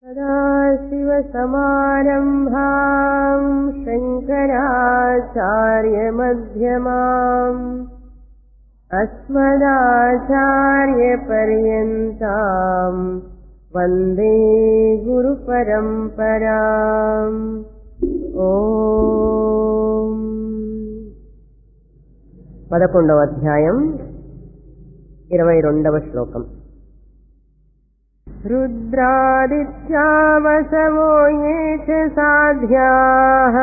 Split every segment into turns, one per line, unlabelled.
सदाशिवसमारम्भाम् शङ्कराचार्यमध्यमाम् अस्मदाचार्यपर्यन्ताम् वन्दे गुरुपरम्पराम् ఓం పదకొండవ అధ్యాయం ఇరవై రెండవ శ్లోకం रुद्रादित्यावसवो ये च साध्याः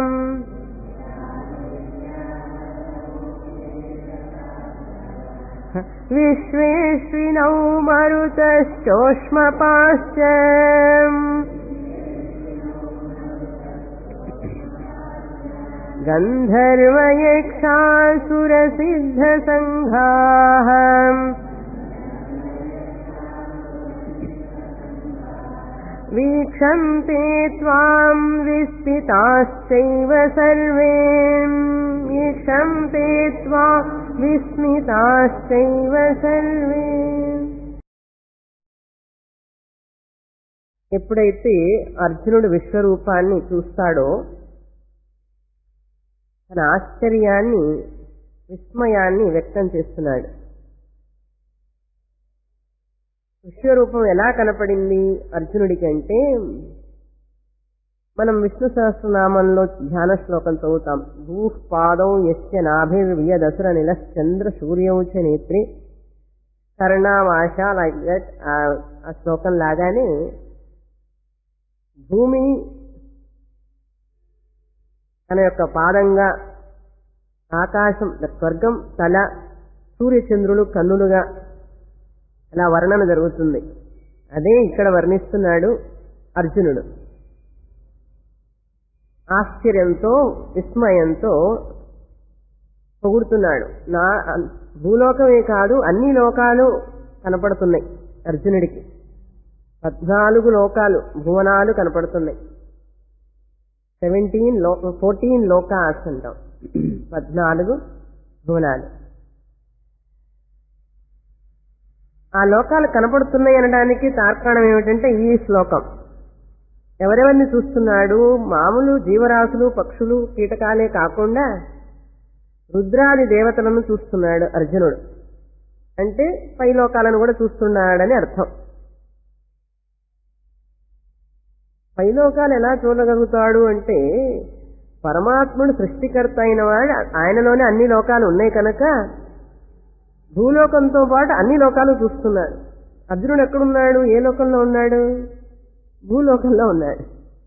विश्वेश्विनौ मरुतश्चोष्मपाश्च गन्धर्वयक्षासुरसिद्धसङ्घाः वीक्षन्ते त्वाम् विस्मिताश्चैव सर्वे वीक्षन्ते त्वा विस्मिताश्चैव सर्वे ఎప్పుడైతే అర్జునుడు విశ్వరూపాన్ని చూస్తాడో తన ఆశ్చర్యాన్ని విస్మయాన్ని వ్యక్తం చేస్తున్నాడు విశ్వరూపం ఎలా కనపడింది అర్జునుడికి అంటే మనం విష్ణు సహస్రనామంలో ధ్యాన శ్లోకం చదువుతాం భూః పాదం యస్య నాభిర్వియదసుర నిలశ్చంద్ర సూర్యౌచ నేత్రి కర్ణావాష లైక్ దట్ ఆ శ్లోకం లాగానే భూమి తన యొక్క పాదంగా ఆకాశం స్వర్గం తల సూర్యచంద్రులు కన్నులుగా అలా వర్ణన జరుగుతుంది అదే ఇక్కడ వర్ణిస్తున్నాడు అర్జునుడు ఆశ్చర్యంతో విస్మయంతో పొగుడుతున్నాడు నా భూలోకమే కాదు అన్ని లోకాలు కనపడుతున్నాయి అర్జునుడికి పద్నాలుగు లోకాలు భువనాలు కనపడుతున్నాయి సెవెంటీన్ లో ఫోర్టీన్ లోకాస్ అంటాం పద్నాలుగు భువనాలు ఆ లోకాలు కనపడుతున్నాయి అనడానికి తార్కాణం ఏమిటంటే ఈ శ్లోకం ఎవరెవరిని చూస్తున్నాడు మామూలు జీవరాశులు పక్షులు కీటకాలే కాకుండా రుద్రాది దేవతలను చూస్తున్నాడు అర్జునుడు అంటే పై లోకాలను కూడా చూస్తున్నాడని అర్థం పైలోకాలు ఎలా చూడగలుగుతాడు అంటే పరమాత్ముడు సృష్టికర్త అయిన వాడు ఆయనలోనే అన్ని లోకాలు ఉన్నాయి కనుక భూలోకంతో పాటు అన్ని లోకాలు చూస్తున్నాడు అర్జునుడు ఎక్కడున్నాడు ఏ లోకంలో ఉన్నాడు భూలోకంలో ఉన్నాడు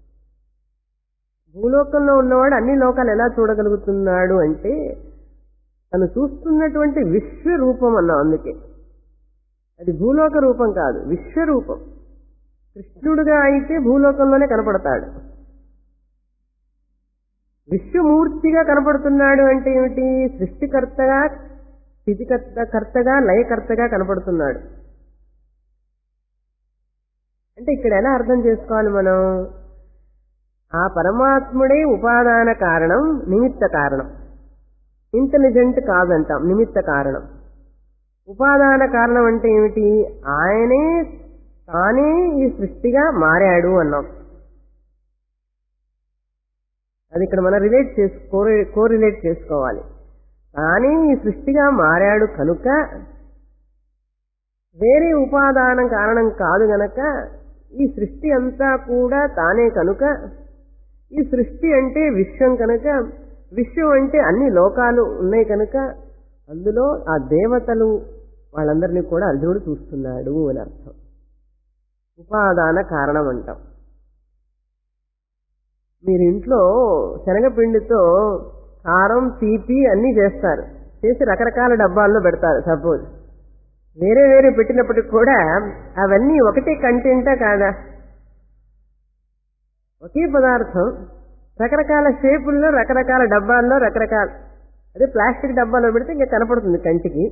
భూలోకంలో ఉన్నవాడు అన్ని లోకాలు ఎలా చూడగలుగుతున్నాడు అంటే తను చూస్తున్నటువంటి విశ్వరూపం అన్నాం అందుకే అది భూలోక రూపం కాదు విశ్వరూపం కృష్ణుడుగా అయితే భూలోకంలోనే కనపడతాడు విశ్వమూర్తిగా కనపడుతున్నాడు అంటే ఏమిటి సృష్టికర్తగా స్థితికర్త కర్తగా లయకర్తగా కనపడుతున్నాడు అంటే ఇక్కడ ఎలా అర్థం చేసుకోవాలి మనం ఆ పరమాత్ముడే ఉపాదాన కారణం నిమిత్త కారణం ఇంటెలిజెంట్ కాదంటాం నిమిత్త కారణం ఉపాదాన కారణం అంటే ఏమిటి ఆయనే తానే ఈ సృష్టిగా మారాడు అన్నాం అది ఇక్కడ మనం రిలేట్ చేసుకో కోరిలేట్ చేసుకోవాలి తానే ఈ సృష్టిగా మారాడు కనుక వేరే ఉపాదానం కారణం కాదు గనక ఈ సృష్టి అంతా కూడా తానే కనుక ఈ సృష్టి అంటే విశ్వం కనుక విశ్వం అంటే అన్ని లోకాలు ఉన్నాయి కనుక అందులో ఆ దేవతలు వాళ్ళందరినీ కూడా అర్జునుడు చూస్తున్నాడు అని అర్థం ఉపాదాన కారణం అంటాం మీరు ఇంట్లో శనగపిండితో కారం తీపి అన్నీ చేస్తారు చేసి రకరకాల డబ్బాల్లో పెడతారు సపోజ్ వేరే వేరే పెట్టినప్పటికి కూడా అవన్నీ ఒకటే కంటెంటా కాదా ఒకే పదార్థం రకరకాల షేపుల్లో రకరకాల డబ్బాల్లో రకరకాల అదే ప్లాస్టిక్ డబ్బాలో పెడితే ఇంకా కనపడుతుంది కంటికి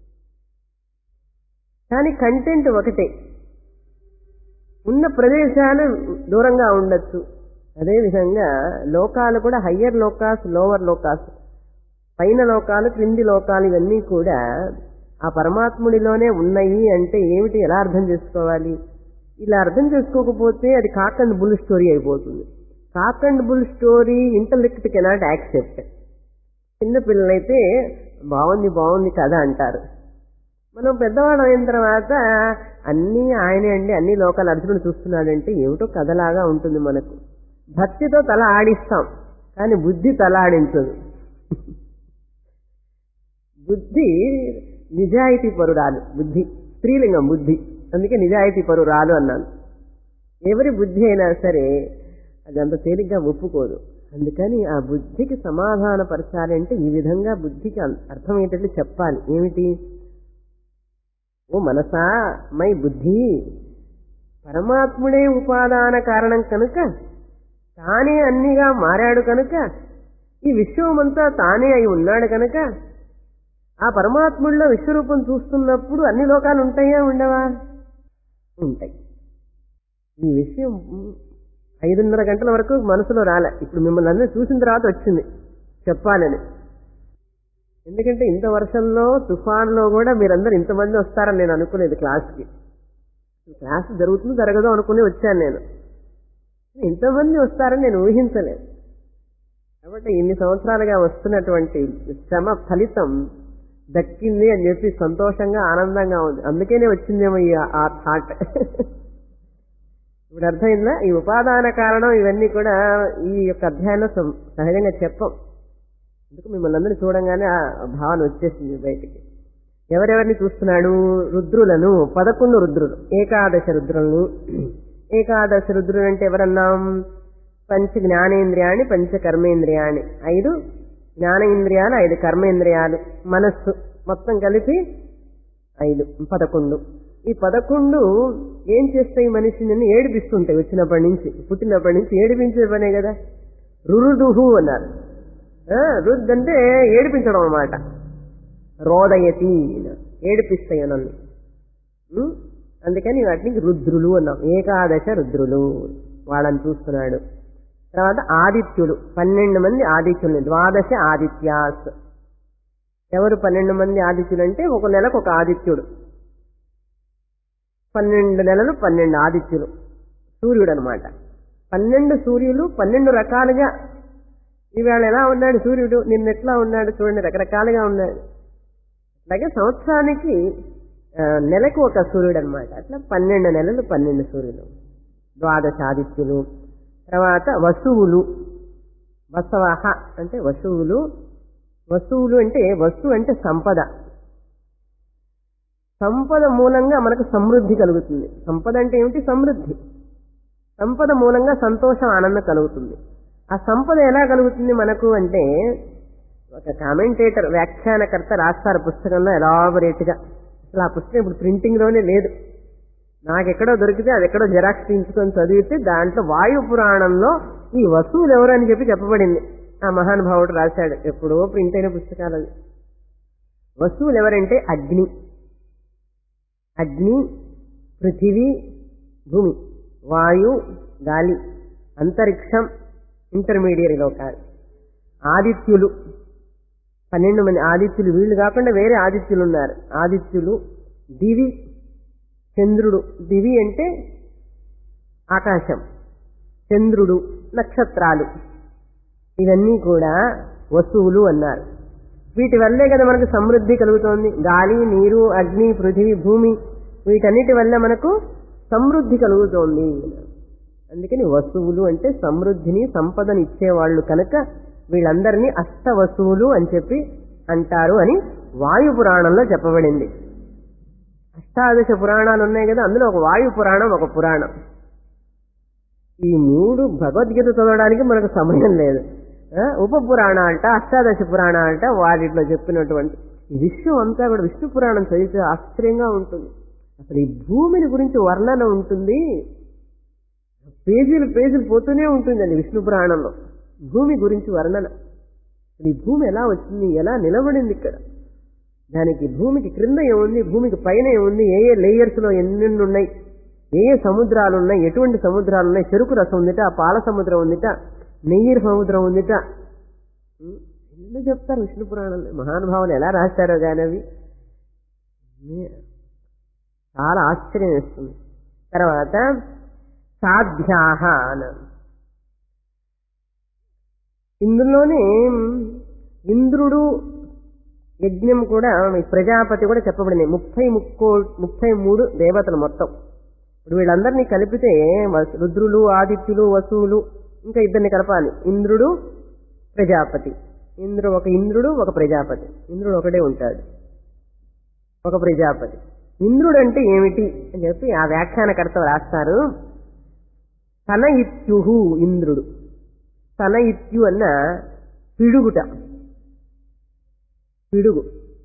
కానీ కంటెంట్ ఒకటే ఉన్న ప్రదేశాలు దూరంగా ఉండొచ్చు అదేవిధంగా లోకాలు కూడా హయ్యర్ లోకాస్ లోవర్ లోకాస్ పైన లోకాలు క్రింది లోకాలు ఇవన్నీ కూడా ఆ పరమాత్ముడిలోనే ఉన్నాయి అంటే ఏమిటి ఎలా అర్థం చేసుకోవాలి ఇలా అర్థం చేసుకోకపోతే అది కాక్ అండ్ బుల్ స్టోరీ అయిపోతుంది cock and bull story intellect cannot accept చిన్న పిల్లలైతే బాగుంది బాగుంది కథ అంటారు మనం పెద్దవాడు అయిన తర్వాత అన్నీ ఆయనే అండి అన్ని లోకాలు అర్జునుడు చూస్తున్నాడంటే ఏమిటో కథలాగా ఉంటుంది మనకు భక్తితో తల ఆడిస్తాం కానీ బుద్ధి తల ఆడించదు బుద్ధి నిజాయితీ పరురాలు బుద్ధి స్త్రీలింగం బుద్ధి అందుకే నిజాయితీ పరురాలు అన్నాను ఎవరి బుద్ధి అయినా సరే అది అంత తేలిగ్గా ఒప్పుకోదు అందుకని ఆ బుద్ధికి సమాధానపరచాలి అంటే ఈ విధంగా బుద్ధికి అర్థమయ్యేటట్లు చెప్పాలి ఏమిటి ఓ మనసా మై బుద్ధి పరమాత్ముడే ఉపాదాన కారణం కనుక తానే అన్నిగా మారాడు కనుక ఈ విశ్వమంతా తానే అయి ఉన్నాడు కనుక ఆ పరమాత్ముడిలో విశ్వరూపం చూస్తున్నప్పుడు అన్ని లోకాలు ఉంటాయా ఉండవా ఉంటాయి ఈ విషయం ఐదున్నర గంటల వరకు మనసులో రాలే ఇప్పుడు మిమ్మల్ని అందరూ చూసిన తర్వాత వచ్చింది చెప్పాలని ఎందుకంటే ఇంత వర్షంలో తుఫాన్లో కూడా మీరందరూ ఇంతమంది వస్తారని నేను అనుకునేది క్లాస్కి క్లాస్ జరుగుతుంది జరగదు అనుకుని వచ్చాను నేను ఇంతమంది వస్తారని నేను ఊహించలేదు కాబట్టి ఇన్ని సంవత్సరాలుగా వస్తున్నటువంటి శ్రమ ఫలితం దక్కింది అని చెప్పి సంతోషంగా ఆనందంగా ఉంది అందుకేనే వచ్చిందేమో ఈ ఆ థాట్ ఇప్పుడు అర్థమైందా ఈ ఉపాదాన కారణం ఇవన్నీ కూడా ఈ యొక్క అధ్యాయంలో సం- సహజంగా చెప్పం అందుకు మిమ్మల్ని అందరినీ చూడంగానే ఆ భావన వచ్చేసింది బయటికి ఎవరెవరిని చూస్తున్నాడు రుద్రులను పదకొండు రుద్రులు ఏకాదశ రుద్రులను ఏకాదశ రుద్రులు అంటే ఎవరన్నాం పంచ జ్ఞానేంద్రియాన్ని పంచ కర్మేంద్రియాన్ని ఐదు జ్ఞానేంద్రియాలు ఐదు కర్మేంద్రియాలు మనస్సు మొత్తం కలిపి ఐదు పదకొండు ఈ పదకొండు ఏం చేస్తాయి మనిషిని ఏడిపిస్తుంటాయి వచ్చినప్పటి నుంచి పుట్టినప్పటి నుంచి ఏడిపించే పనే కదా రురుదుహు అన్నారు ఆ, రుద్ అంటే ఏడిపించడం అన్నమాట రోదయతి ఏడిపిస్తాయి అనండి ఉం? అందుకని వాటిని రుద్రులు అన్నాం ఏకాదశ రుద్రులు వాళ్ళని చూస్తున్నాడు తర్వాత ఆదిత్యులు పన్నెండు మంది ఆదిత్యులు ద్వాదశ ఆదిత్యాస్ ఎవరు పన్నెండు మంది ఆదిత్యులు అంటే ఒక నెలకు ఒక ఆదిత్యుడు పన్నెండు నెలలు పన్నెండు ఆదిత్యులు సూర్యుడు అనమాట పన్నెండు సూర్యులు పన్నెండు రకాలుగా ఇవాళ ఎలా ఉన్నాడు సూర్యుడు నిన్న ఎట్లా ఉన్నాడు చూడండి రకరకాలుగా ఉన్నాడు అలాగే సంవత్సరానికి ఆ, నెలకు ఒక సూర్యుడు అనమాట అట్లా పన్నెండు నెలలు పన్నెండు సూర్యులు ద్వాదశ ఆదిత్యులు తర్వాత వసువులు వసవహ అంటే వసువులు వస్తువులు అంటే వస్తువు అంటే సంపద సంపద మూలంగా మనకు సమృద్ధి కలుగుతుంది సంపద అంటే ఏమిటి సమృద్ధి సంపద మూలంగా సంతోషం ఆనందం కలుగుతుంది ఆ సంపద ఎలా కలుగుతుంది మనకు అంటే ఒక కామెంటేటర్ వ్యాఖ్యానకర్త రాస్తారు పుస్తకంలో ఎలాబొరేట్ గా అసలు ఆ పుస్తకం ఇప్పుడు ప్రింటింగ్ లోనే లేదు నాకెక్కడో దొరికితే అది ఎక్కడో జెరాక్స్ తీయించుకొని చదివితే దాంట్లో వాయు పురాణంలో ఈ వస్తువులు ఎవరు అని చెప్పి చెప్పబడింది ఆ మహానుభావుడు రాశాడు ఎప్పుడో ప్రింట్ అయిన పుస్తకాలు అవి. వస్తువులు ఎవరంటే అగ్ని అగ్ని పృథివీ భూమి వాయు గాలి అంతరిక్షం ఇంటర్మీడియట్ లోకాలు ఆదిత్యులు పన్నెండు మంది ఆదిత్యులు వీళ్ళు కాకుండా వేరే ఆదిత్యులు ఉన్నారు ఆదిత్యులు దివి చంద్రుడు దివి అంటే ఆకాశం చంద్రుడు నక్షత్రాలు ఇవన్నీ కూడా వస్తువులు అన్నారు వీటి వల్లే కదా మనకు సమృద్ధి కలుగుతోంది గాలి నీరు అగ్ని పృథివీ భూమి వీటన్నిటి వల్ల మనకు సమృద్ధి కలుగుతోంది అందుకని వస్తువులు అంటే సమృద్ధిని సంపదను ఇచ్చేవాళ్ళు కనుక వీళ్ళందరినీ అష్ట వస్తువులు అని చెప్పి అంటారు అని వాయు పురాణంలో చెప్పబడింది అష్టాదశ పురాణాలు ఉన్నాయి కదా అందులో ఒక వాయు పురాణం ఒక పురాణం ఈ మూడు భగవద్గీత చదవడానికి మనకు సమయం లేదు ఆ, ఉప పురాణాలట అష్టాదశ పురాణాలట వాటిలో చెప్పినటువంటి ఈ విశ్వం అంతా కూడా విష్ణు పురాణం చదివితే ఆశ్చర్యంగా ఉంటుంది అసలు ఈ భూమిని గురించి వర్ణన ఉంటుంది పేజీలు పేజీలు పోతూనే ఉంటుందండి విష్ణు పురాణంలో భూమి గురించి వర్ణన అసలు ఈ భూమి ఎలా వచ్చింది ఎలా నిలబడింది ఇక్కడ దానికి భూమికి క్రింద ఏముంది భూమికి పైన ఏముంది ఏ ఏ లేయర్స్ లో ఎన్నెన్ని ఉన్నాయి ఏ ఏ సముద్రాలు ఉన్నాయి ఎటువంటి సముద్రాలు ఉన్నాయి చెరుకు రసం ఉందిట పాల సముద్రం ఉందిట నెయ్యి సముద్రం ఉందిట ఉం? ఎన్నో చెప్తారు విష్ణు పురాణంలో మహానుభావులు ఎలా రాశారో కానీ అవి నే- చాలా ఆశ్చర్యం వేస్తుంది తర్వాత సాధ్యాహ అన్నారు ఇందులోనే ఇంద్రుడు యజ్ఞం కూడా ఈ ప్రజాపతి కూడా చెప్పబడింది ముప్పై ముక్కో ముప్పై మూడు దేవతలు మొత్తం ఇప్పుడు వీళ్ళందరినీ కలిపితే వస్- రుద్రులు ఆదిత్యులు వసువులు ఇంకా ఇద్దరిని కలపాలి ఇంద్రుడు ప్రజాపతి ఇంద్రుడు ఒక ఇంద్రుడు ఒక ప్రజాపతి ఇంద్రుడు ఒకటే ఉంటాడు ఒక ప్రజాపతి ఇంద్రుడు అంటే ఏమిటి అని చెప్పి ఆ వ్యాఖ్యానకర్త రాస్తారు తన ఇత్యుహు ఇంద్రుడు తన ఇత్యు అన్న పిడుగుట పిడుగు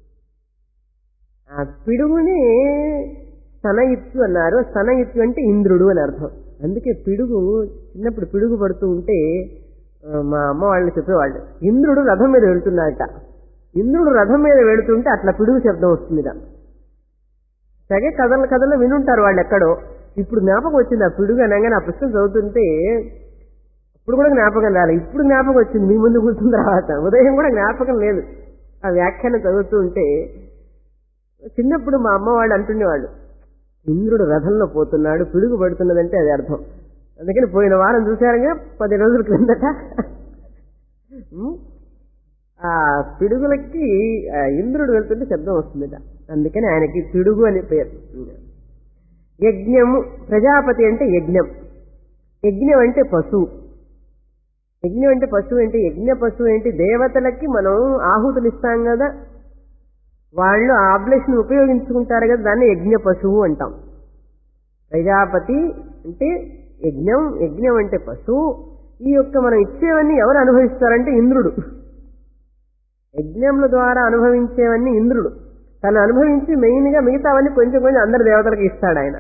ఆ పిడుగుని స్తనయిత్తు అన్నారు స్తనయిత్తు అంటే ఇంద్రుడు అని అర్థం అందుకే పిడుగు చిన్నప్పుడు పిడుగు పడుతూ ఉంటే ఆ, మా అమ్మ వాళ్ళు చెప్పేవాళ్ళు ఇంద్రుడు రథం మీద వెళ్తున్నాడట ఇంద్రుడు రథం మీద వెళుతుంటే అట్లా పిడుగు శబ్దం వస్తుందిట సగే కథలు కథలు వినుంటారు వాళ్ళు ఎక్కడో ఇప్పుడు జ్ఞాపకం వచ్చింది ఆ పిడుగు అనగానే ఆ పుస్తకం చదువుతుంటే ఇప్పుడు కూడా జ్ఞాపకం రాలేదు ఇప్పుడు జ్ఞాపకం వచ్చింది మీ ముందు కూర్చున్న తర్వాత ఉదయం కూడా జ్ఞాపకం లేదు ఆ వ్యాఖ్యానం చదువుతూ ఉంటే చిన్నప్పుడు మా అమ్మ వాళ్ళు అంటుండేవాళ్ళు ఇంద్రుడు రథంలో పోతున్నాడు పిడుగు పడుతున్నదంటే అది అర్థం అందుకని పోయిన వారం చూశారుగా పది రోజుల క్రిందట ఉమ్, ఆ పిడుగులకి ఆ ఇంద్రుడు వెళ్తుంటే శబ్దం వస్తుందట అందుకని ఆయనకి పిడుగు అని పేరు యజ్ఞము ప్రజాపతి అంటే యజ్ఞం యజ్ఞం అంటే పశువు యజ్ఞం అంటే పశువు ఏంటి యజ్ఞ పశువు ఏంటి దేవతలకి మనం ఆహుతులు ఇస్తాం కదా వాళ్ళు ఆ ఆబ్లేషన్ ఉపయోగించుకుంటారు కదా దాన్ని యజ్ఞ పశువు అంటాం ప్రజాపతి అంటే యజ్ఞం యజ్ఞం అంటే పశువు ఈ యొక్క మనం ఇచ్చేవన్నీ ఎవరు అనుభవిస్తారంటే ఇంద్రుడు యజ్ఞముల ద్వారా అనుభవించేవన్నీ ఇంద్రుడు తను అనుభవించి మెయిన్ గా మిగతావన్నీ కొంచెం కొంచెం అందరి దేవతలకు ఇస్తాడు ఆయన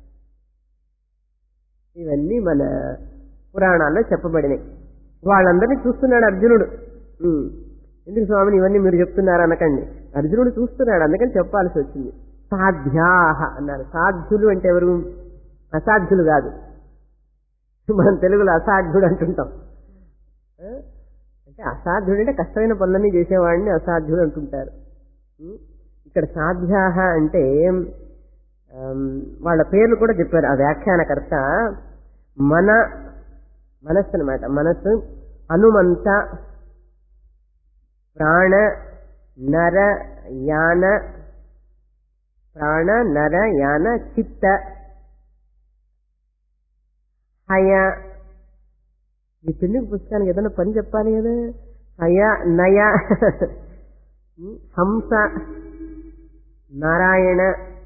ఇవన్నీ మన పురాణాల్లో చెప్పబడినాయి వాళ్ళందరినీ చూస్తున్నాడు అర్జునుడు ఉమ్. ఎందుకు స్వామిని ఇవన్నీ మీరు చెప్తున్నారు అనకండి అర్జునుడు చూస్తున్నాడు అందుకని చెప్పాల్సి వచ్చింది సాధ్యాహ అన్నారు సాధ్యులు అంటే ఎవరు అసాధ్యులు కాదు మనం తెలుగులో అసాధ్యుడు అంటుంటాం ఆ? అంటే అసాధ్యుడు అంటే కష్టమైన పనులన్నీ చేసేవాడిని అసాధ్యుడు అంటుంటారు ఉమ్. ఇక్కడ సాధ్యాహ అంటే ఆమ్, వాళ్ళ పేర్లు కూడా చెప్పారు ఆ వ్యాఖ్యానకర్త మన మనస్సు అనమాట మనస్సు హనుమంత ప్రాణ నర యాన ప్రాణ నర యాన చిత్త హయ ఈ పెళ్లి పుస్తకానికి ఏదైనా పని చెప్పాలి కదా హయ నయ హంస నారాయణ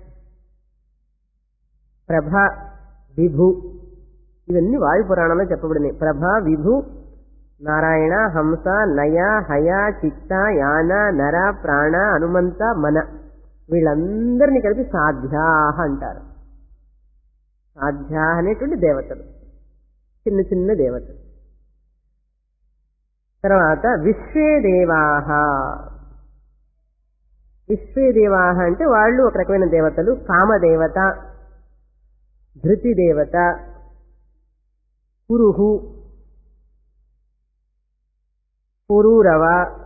ప్రభ విభు ఇవన్నీ వాయు పురాణంలో చెప్పబడినాయి ప్రభ విభు నారాయణ హంస నయ హయ చిత్త యాన నర ప్రాణ హనుమంత మన వీళ్ళందరినీ కలిపి సాధ్యాహ అంటారు సాధ్యా అనేటువంటి దేవతలు చిన్న చిన్న దేవతలు తర్వాత విశ్వే దేవాహ విశ్వే దేవాహ అంటే వాళ్ళు ఒక రకమైన దేవతలు కామదేవత ధృతి దేవత పురుహు పురూరవ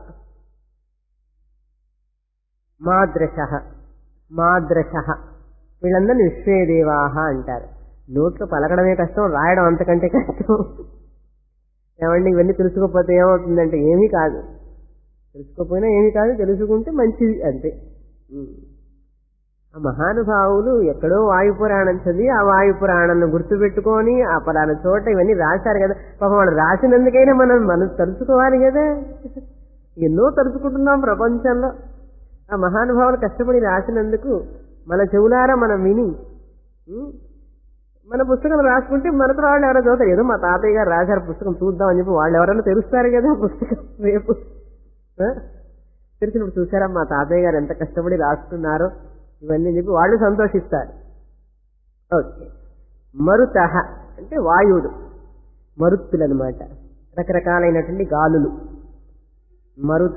మాద్రశ మాద్రశ వీళ్ళందరినీ విశ్వేదేవాహ అంటారు నోట్లో పలకడమే కష్టం రాయడం అంతకంటే కష్టం ఏమండి ఇవన్నీ తెలుసుకోకపోతే ఏమవుతుందంటే ఏమీ కాదు తెలుసుకోకపోయినా ఏమీ కాదు తెలుసుకుంటే మంచిది అంతే ఉమ్. ఆ మహానుభావులు ఎక్కడో వాయు పురాణం చదివి ఆ వాయు పురాణాన్ని గుర్తుపెట్టుకొని ఆ పలానా చోట ఇవన్నీ రాశారు కదా పాపం వాళ్ళు రాసినందుకైనా మనం మనం తలుచుకోవాలి కదా ఎన్నో తలుచుకుంటున్నాం ప్రపంచంలో ఆ మహానుభావులు కష్టపడి రాసినందుకు మన చెవులారా మనం విని ఉం? మన పుస్తకం రాసుకుంటే మనకు వాళ్ళు ఎవరో చదువుతారు ఏదో మా తాతయ్య గారు రాశారు పుస్తకం చూద్దామని చెప్పి వాళ్ళు ఎవరైనా తెలుస్తారు కదా ఆ పుస్తకం రేపు ఆ? తెలిసినప్పుడు చూసారా మా తాతయ్య గారు ఎంత కష్టపడి రాస్తున్నారో ఇవన్నీ చెప్పి వాళ్ళు సంతోషిస్తారు ఓకే మరుత అంటే వాయువులు మరుత్తులు అనమాట రకరకాలైనటువంటి గాలులు మరుత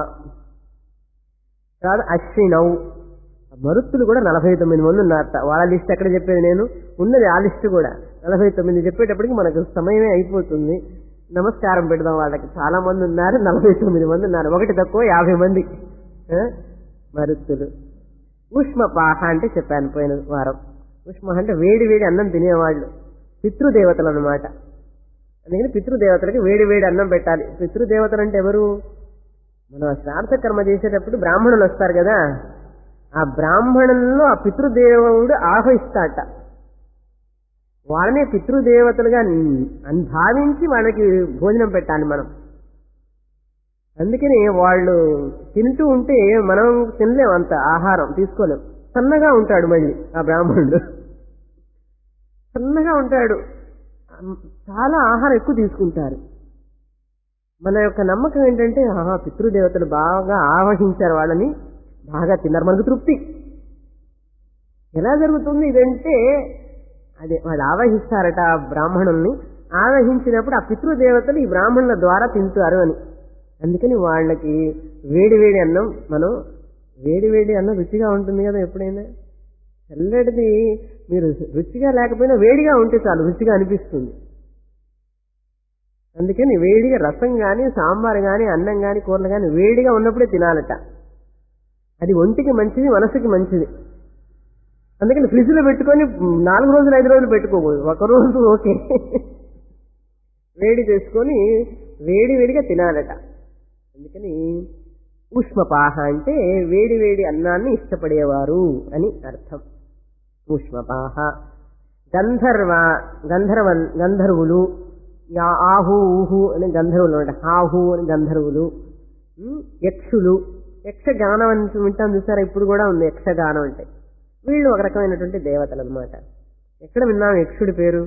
తర్వాత అశ్వినౌ మరుత్తులు కూడా నలభై తొమ్మిది మంది ఉన్నారట వాళ్ళ లిస్ట్ ఎక్కడ చెప్పేది నేను ఉన్నది ఆ లిస్ట్ కూడా నలభై తొమ్మిది చెప్పేటప్పటికి మనకు సమయమే అయిపోతుంది నమస్కారం పెడదాం వాళ్ళకి చాలా మంది ఉన్నారు నలభై తొమ్మిది మంది ఉన్నారు ఒకటి తక్కువ యాభై మంది ఆ? మరుత్తులు ఉష్మపాహ అంటే చెప్పాను పోయిన వారం ఉష్మ అంటే వేడి వేడి అన్నం తినేవాళ్ళు పితృదేవతలు అనమాట అందుకని పితృదేవతలకి వేడి వేడి అన్నం పెట్టాలి పితృదేవతలు అంటే ఎవరు మనం శ్రార్థ కర్మ చేసేటప్పుడు బ్రాహ్మణులు వస్తారు కదా ఆ బ్రాహ్మణుల్లో ఆ పితృదేవుడు ఆహ్వానిస్తాట వాళ్ళనే పితృదేవతలుగా అని భావించి వాళ్ళకి భోజనం పెట్టాలి మనం అందుకని వాళ్ళు తింటూ ఉంటే మనం తినలేం అంత ఆహారం తీసుకోలేం సన్నగా ఉంటాడు మళ్ళీ ఆ బ్రాహ్మణుడు సన్నగా ఉంటాడు చాలా ఆహారం ఎక్కువ తీసుకుంటారు మన యొక్క నమ్మకం ఏంటంటే ఆహా పితృదేవతలు బాగా ఆవహించారు వాళ్ళని బాగా తిన్నారు మనకు తృప్తి ఎలా జరుగుతుంది ఇదంటే అదే వాళ్ళు ఆవహిస్తారట ఆ బ్రాహ్మణుల్ని ఆవహించినప్పుడు ఆ పితృదేవతలు ఈ బ్రాహ్మణుల ద్వారా తింటారు అని అందుకని వాళ్ళకి వేడి వేడి అన్నం మనం వేడి వేడి అన్నం రుచిగా ఉంటుంది కదా ఎప్పుడైనా చల్లటిది మీరు రుచిగా లేకపోయినా వేడిగా ఉంటే చాలు రుచిగా అనిపిస్తుంది అందుకని వేడిగా రసం కానీ సాంబార్ కానీ అన్నం కానీ కూరలు కానీ వేడిగా ఉన్నప్పుడే తినాలట అది ఒంటికి మంచిది మనసుకి మంచిది అందుకని ఫ్రిడ్జ్లో పెట్టుకొని నాలుగు రోజులు ఐదు రోజులు పెట్టుకోకూడదు ఒక రోజు ఓకే వేడి చేసుకొని వేడి వేడిగా తినాలట అందుకని ఊష్మపాహ అంటే వేడి వేడి అన్నాన్ని ఇష్టపడేవారు అని అర్థం ఊష్మపాహ గంధర్వ గంధర్వ గంధర్వులు యా- ఆహు ఊహు అని గంధర్వులు ఉంటాయి హాహు అని గంధర్వులు ఉమ్, యక్షులు యక్షగానం అని వింటాం చూసారా ఇప్పుడు కూడా ఉంది యక్షగానం అంటే వీళ్ళు ఒక రకమైనటువంటి దేవతలు అనమాట ఎక్కడ విన్నాం యక్షుడి పేరు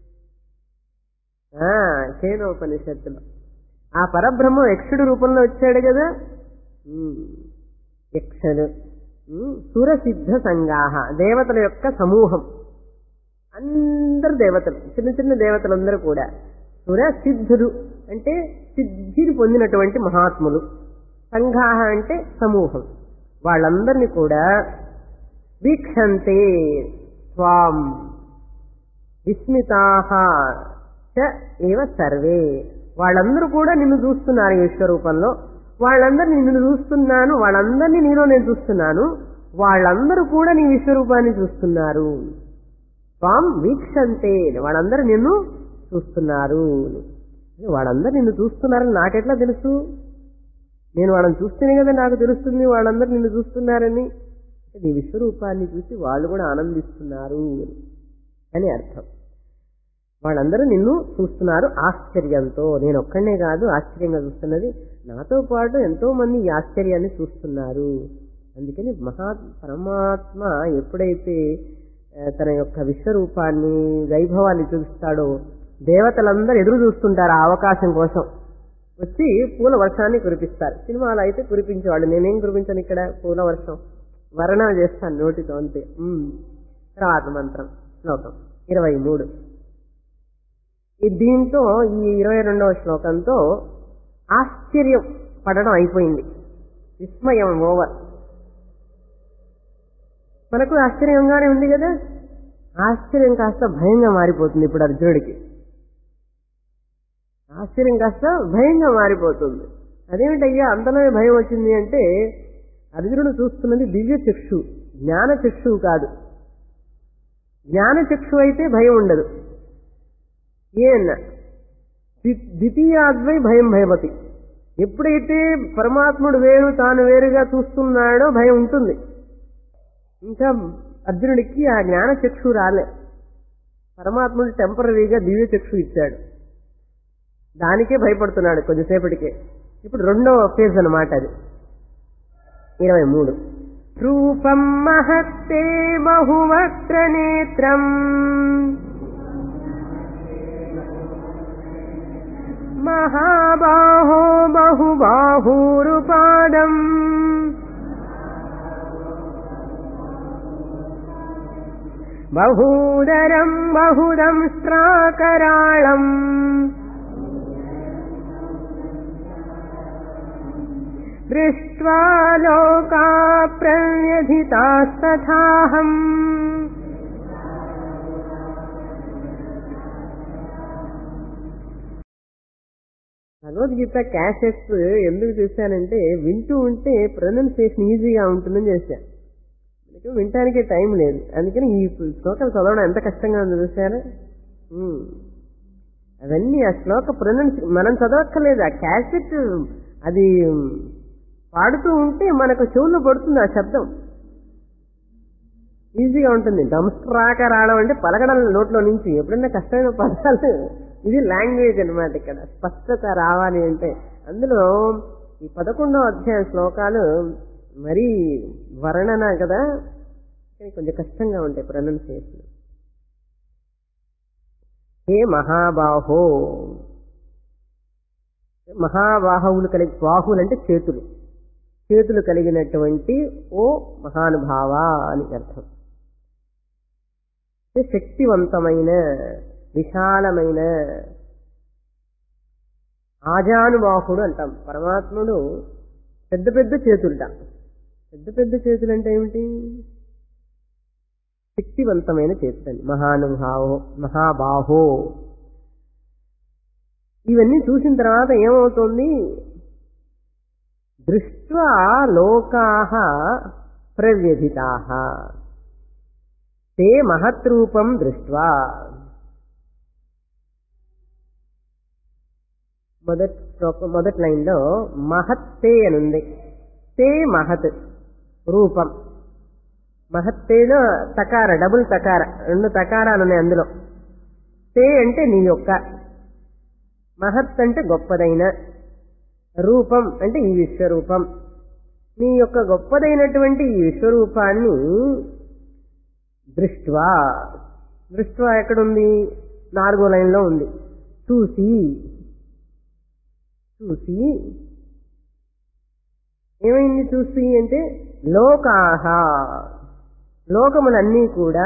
ఆ కేనోపనిషత్తులో ఆ పరబ్రహ్మ యక్షుడి రూపంలో వచ్చాడు కదా ఉమ్, యక్షుడు ఉమ్, సురసిద్ధ సంగాహ దేవతల యొక్క సమూహం అందరు దేవతలు చిన్న చిన్న దేవతలందరూ కూడా సుర సిద్ధులు అంటే సిద్ధిని పొందినటువంటి మహాత్ములు సంఘాహ అంటే సమూహం వాళ్ళందరినీ కూడా వీక్షంతే స్వాం విస్మితాహ చ ఏవ సర్వే వాళ్ళందరూ కూడా నిన్ను చూస్తున్నారు ఈ విశ్వరూపంలో వాళ్ళందరూ నిన్ను చూస్తున్నాను వాళ్ళందరినీ నీలో నేను చూస్తున్నాను వాళ్ళందరూ కూడా నీ విశ్వరూపాన్ని చూస్తున్నారు స్వాం వీక్షంతే వాళ్ళందరూ నిన్ను చూస్తున్నారు వాళ్ళందరూ నిన్ను చూస్తున్నారని నాకెట్లా తెలుసు నేను వాళ్ళని చూస్తేనే కదా నాకు తెలుస్తుంది వాళ్ళందరూ నిన్ను చూస్తున్నారని నీ విశ్వరూపాన్ని చూసి వాళ్ళు కూడా ఆనందిస్తున్నారు అని అర్థం వాళ్ళందరూ నిన్ను చూస్తున్నారు ఆశ్చర్యంతో నేను ఒక్కడనే కాదు ఆశ్చర్యంగా చూస్తున్నది నాతో పాటు ఎంతో మంది ఈ ఆశ్చర్యాన్ని చూస్తున్నారు అందుకని మహా పరమాత్మ ఎప్పుడైతే ఆ, తన యొక్క విశ్వరూపాన్ని వైభవాన్ని చూపిస్తాడో దేవతలందరూ ఎదురు చూస్తుంటారు ఆ అవకాశం కోసం వచ్చి పూల వర్షాన్ని కురిపిస్తారు సినిమాలో అయితే కురిపించేవాళ్ళు నేనేం కురిపించాను ఇక్కడ పూల వర్షం వర్ణన చేస్తాను నోటితో అంతే ఉమ్. తర్వాత మంత్రం శ్లోకం ఇరవై మూడు ఈ దీంతో ఈ ఇరవై రెండవ శ్లోకంతో ఆశ్చర్యం పడడం అయిపోయింది విస్మయం ఓవర్ మనకు ఆశ్చర్యంగానే ఉంది కదా ఆశ్చర్యం కాస్త భయంగా మారిపోతుంది ఇప్పుడు అర్జునుడికి ఆశ్చర్యం కాస్త భయంగా మారిపోతుంది అదేమిటయ్యా అంతలోనే భయం వచ్చింది అంటే అర్జునుడు చూస్తున్నది దివ్య చక్షు జ్ఞాన చక్షు కాదు జ్ఞాన చక్షు అయితే భయం ఉండదు ఏన్న ద్వి- ద్వితీయాద్వై భయం భయమతి ఎప్పుడైతే పరమాత్ముడు వేరు తాను వేరుగా చూస్తున్నాడో భయం ఉంటుంది ఇంకా అర్జునుడికి ఆ జ్ఞాన చక్షు రాలే పరమాత్ముడు టెంపరీగా దివ్య చక్షు ఇచ్చాడు దానికే భయపడుతున్నాడు కొద్దిసేపటికే ఇప్పుడు రెండవ ఫేజ్ అన్నమాట అది ఇరవై మూడు రూపం మహత్తే బహువక్త్ర నేత్రం మహాబాహో బహుబాహూరుపాదం బహూదరం బహుదం స్త్రాకరాళం దృష్ట్వా లోకా ప్రవ్యధితాస్తథాహం భగవద్గీత క్యాసెట్స్ ఎందుకు చేశానంటే వింటూ ఉంటే ప్రొనౌన్సియేషన్ ఈజీగా ఉంటుందని చేశాను మీకు వినటానికే టైం లేదు అందుకని ఈ శ్లోకాలు చదవడం ఎంత కష్టంగా ఉందో చూసారా ఉమ్. అవన్నీ ఆ శ్లోక ప్రొనౌన్స్ మనం చదవక్కర్లేదు ఆ క్యాసెట్ అది పాడుతూ ఉంటే మనకు చెవుల్లో పడుతుంది ఆ శబ్దం ఈజీగా ఉంటుంది దంస్ట్రాక రావడం అంటే పలకడం నోట్లో నుంచి ఎప్పుడైనా కష్టమైన పదాలు ఇది లాంగ్వేజ్ అన్నమాట ఇక్కడ స్పష్టత రావాలి అంటే అందులో ఈ పదకొండవ అధ్యాయ శ్లోకాలు మరీ వర్ణన కదా కానీ కొంచెం కష్టంగా ఉంటాయి ప్రొనౌన్సియేషన్ హే మహాబాహో మహాబాహువులు కలిగి బాహువులు అంటే చేతులు చేతులు కలిగినటువంటి ఓ మహానుభావ అని అర్థం అంటే శక్తివంతమైన విశాలమైన ఆజానుబాహుడు అంటాం పరమాత్ముడు పెద్ద పెద్ద చేతులుట పెద్ద పెద్ద చేతులు అంటే ఏమిటి శక్తివంతమైన చేతులండి మహానుభావో మహాబాహో ఇవన్నీ చూసిన తర్వాత ఏమవుతుంది దృష్ట్వా లోకా ప్రవ్యధితా తే మహత్రూపం దృష్ట్వా మొదటి శ్లోకం మొదటి లైన్లో మహత్తే అని ఉంది తే మహత్ రూపం మహత్తేలో తకార డబుల్ తకార రెండు తకారాలు ఉన్నాయి అందులో తే అంటే నీ యొక్క మహత్ అంటే గొప్పదైన రూపం అంటే ఈ విశ్వరూపం నీ యొక్క గొప్పదైనటువంటి ఈ విశ్వరూపాన్ని దృష్ట్వా దృష్ట్వా ఎక్కడుంది నాలుగో లైన్లో ఉంది చూసి చూసి ఏమైంది చూసి అంటే లోకాహ లోకములన్నీ కూడా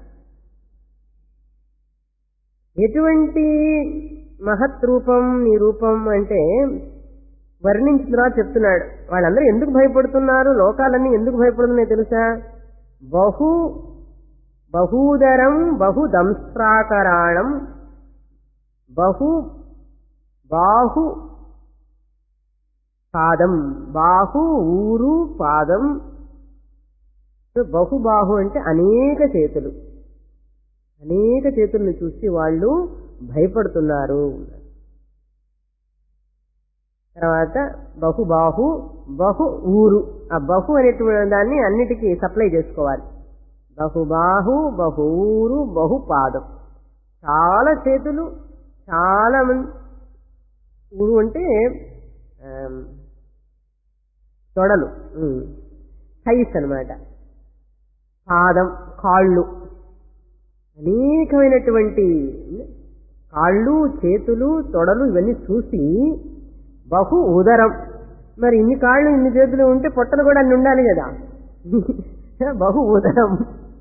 ఎటువంటి మహత్ రూపం నీ రూపం అంటే వర్ణించిన తర్వాత చెప్తున్నాడు వాళ్ళందరూ ఎందుకు భయపడుతున్నారు లోకాలన్నీ ఎందుకు భయపడుతున్నాయి తెలుసా బహు బహూదరం బహు దంస్త్రాకరాణం బహు బాహు పాదం బాహు ఊరు పాదం బహుబాహు అంటే అనేక చేతులు అనేక చేతుల్ని చూసి వాళ్ళు భయపడుతున్నారు తర్వాత బహుబాహు బహు ఊరు ఆ బహు అనేటువంటి దాన్ని అన్నిటికీ సప్లై చేసుకోవాలి బహుబాహు బహు ఊరు బహుపాదం చాలా చేతులు చాలా మంది ఊరు అంటే ఆమ్, తొడలు హైస్ అన్నమాట పాదం కాళ్ళు అనేకమైనటువంటి కాళ్ళు చేతులు తొడలు ఇవన్నీ చూసి బహు ఉదరం మరి ఇన్ని కాళ్ళు ఇన్ని చేతులు ఉంటే పొట్టలు కూడా అన్ని ఉండాలి కదా బహు ఉదరం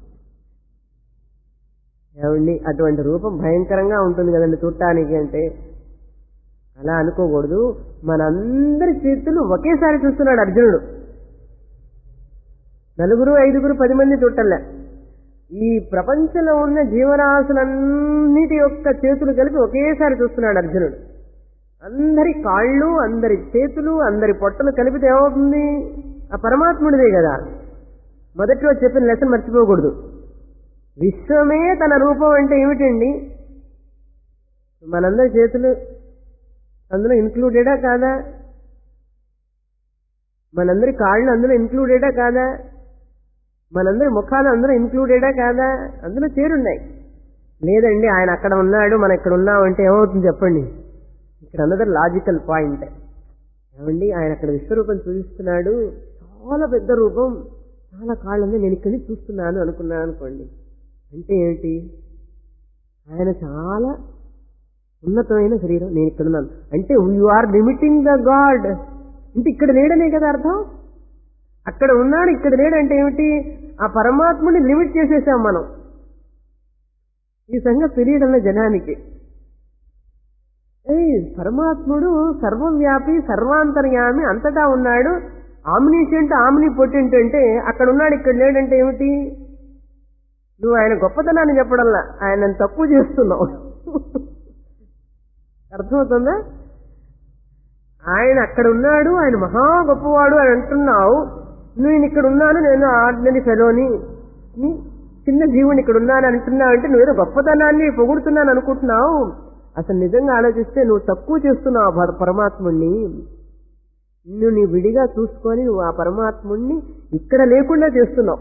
ఏమండి అటువంటి రూపం భయంకరంగా ఉంటుంది కదండి చూడటానికి అంటే అలా అనుకోకూడదు మనందరి చేతులు ఒకేసారి చూస్తున్నాడు అర్జునుడు నలుగురు ఐదుగురు పది మంది చుట్టలే ఈ ప్రపంచంలో ఉన్న జీవరాశులన్నిటి యొక్క చేతులు కలిపి ఒకేసారి చూస్తున్నాడు అర్జునుడు అందరి కాళ్ళు అందరి చేతులు అందరి పొట్టలు కలిపితే ఏమవుతుంది ఆ పరమాత్ముడిదే కదా మొదట్లో చెప్పిన లెసన్ మర్చిపోకూడదు విశ్వమే తన రూపం అంటే ఏమిటండి మనందరి చేతులు అందులో ఇన్క్లూడెడా కాదా మనందరి కాళ్ళు అందులో ఇన్క్లూడెడా కాదా మనందరి ముఖాలు అందులో ఇన్క్లూడెడా కాదా అందులో చేరున్నాయి లేదండి ఆయన అక్కడ ఉన్నాడు మనం ఇక్కడ ఉన్నాం అంటే ఏమవుతుంది చెప్పండి ఇక్కడ అన్నది లాజికల్ పాయింట్ ఏమండి ఆయన అక్కడ విశ్వరూపం చూపిస్తున్నాడు చాలా పెద్ద రూపం చాలా కాళ్ళంది నేను ఇక్కడి నుంచి చూస్తున్నాను అనుకున్నాను అనుకోండి అంటే ఏంటి ఆయన చాలా ఉన్నతమైన శరీరం నేను ఇక్కడ ఉన్నాను అంటే you are limiting the God అంటే ఇక్కడ లేడనే కదా అర్థం అక్కడ ఉన్నాడు ఇక్కడ లేడంటే ఏమిటి ఆ పరమాత్ముని లిమిట్ చేసేసాం మనం ఈ సంగతి తెలియడంలో జనానికి ఏయ్ పరమాత్ముడు సర్వవ్యాపి సర్వాంతర్యామి అంతటా ఉన్నాడు ఆమ్నిషెంట్ ఆమ్ని పొటెంట్ అంటే అక్కడ ఉన్నాడు ఇక్కడ లేడంటే ఏమిటి నువ్వు ఆయన గొప్పతనాన్ని చెప్పడంలా ఆయన తక్కువ చేస్తున్నావు అర్థమవుతుందా ఆయన అక్కడ ఉన్నాడు ఆయన మహా గొప్పవాడు అని అంటున్నావు నేను ఇక్కడ ఉన్నాను నేను ఆర్డినరీ ఫెలోని నీ చిన్న జీవుని ఇక్కడ ఉన్నాను అంటున్నావు అంటే నువ్వేదో గొప్పతనాన్ని పొగుడుతున్నాను అనుకుంటున్నావు అసలు నిజంగా ఆలోచిస్తే నువ్వు తక్కువ చేస్తున్నావు ఆ పర- పరమాత్ముణ్ణి నిన్ను నీ విడిగా చూసుకొని నువ్వు ఆ పరమాత్ముణ్ణి ఇక్కడ లేకుండా చేస్తున్నావు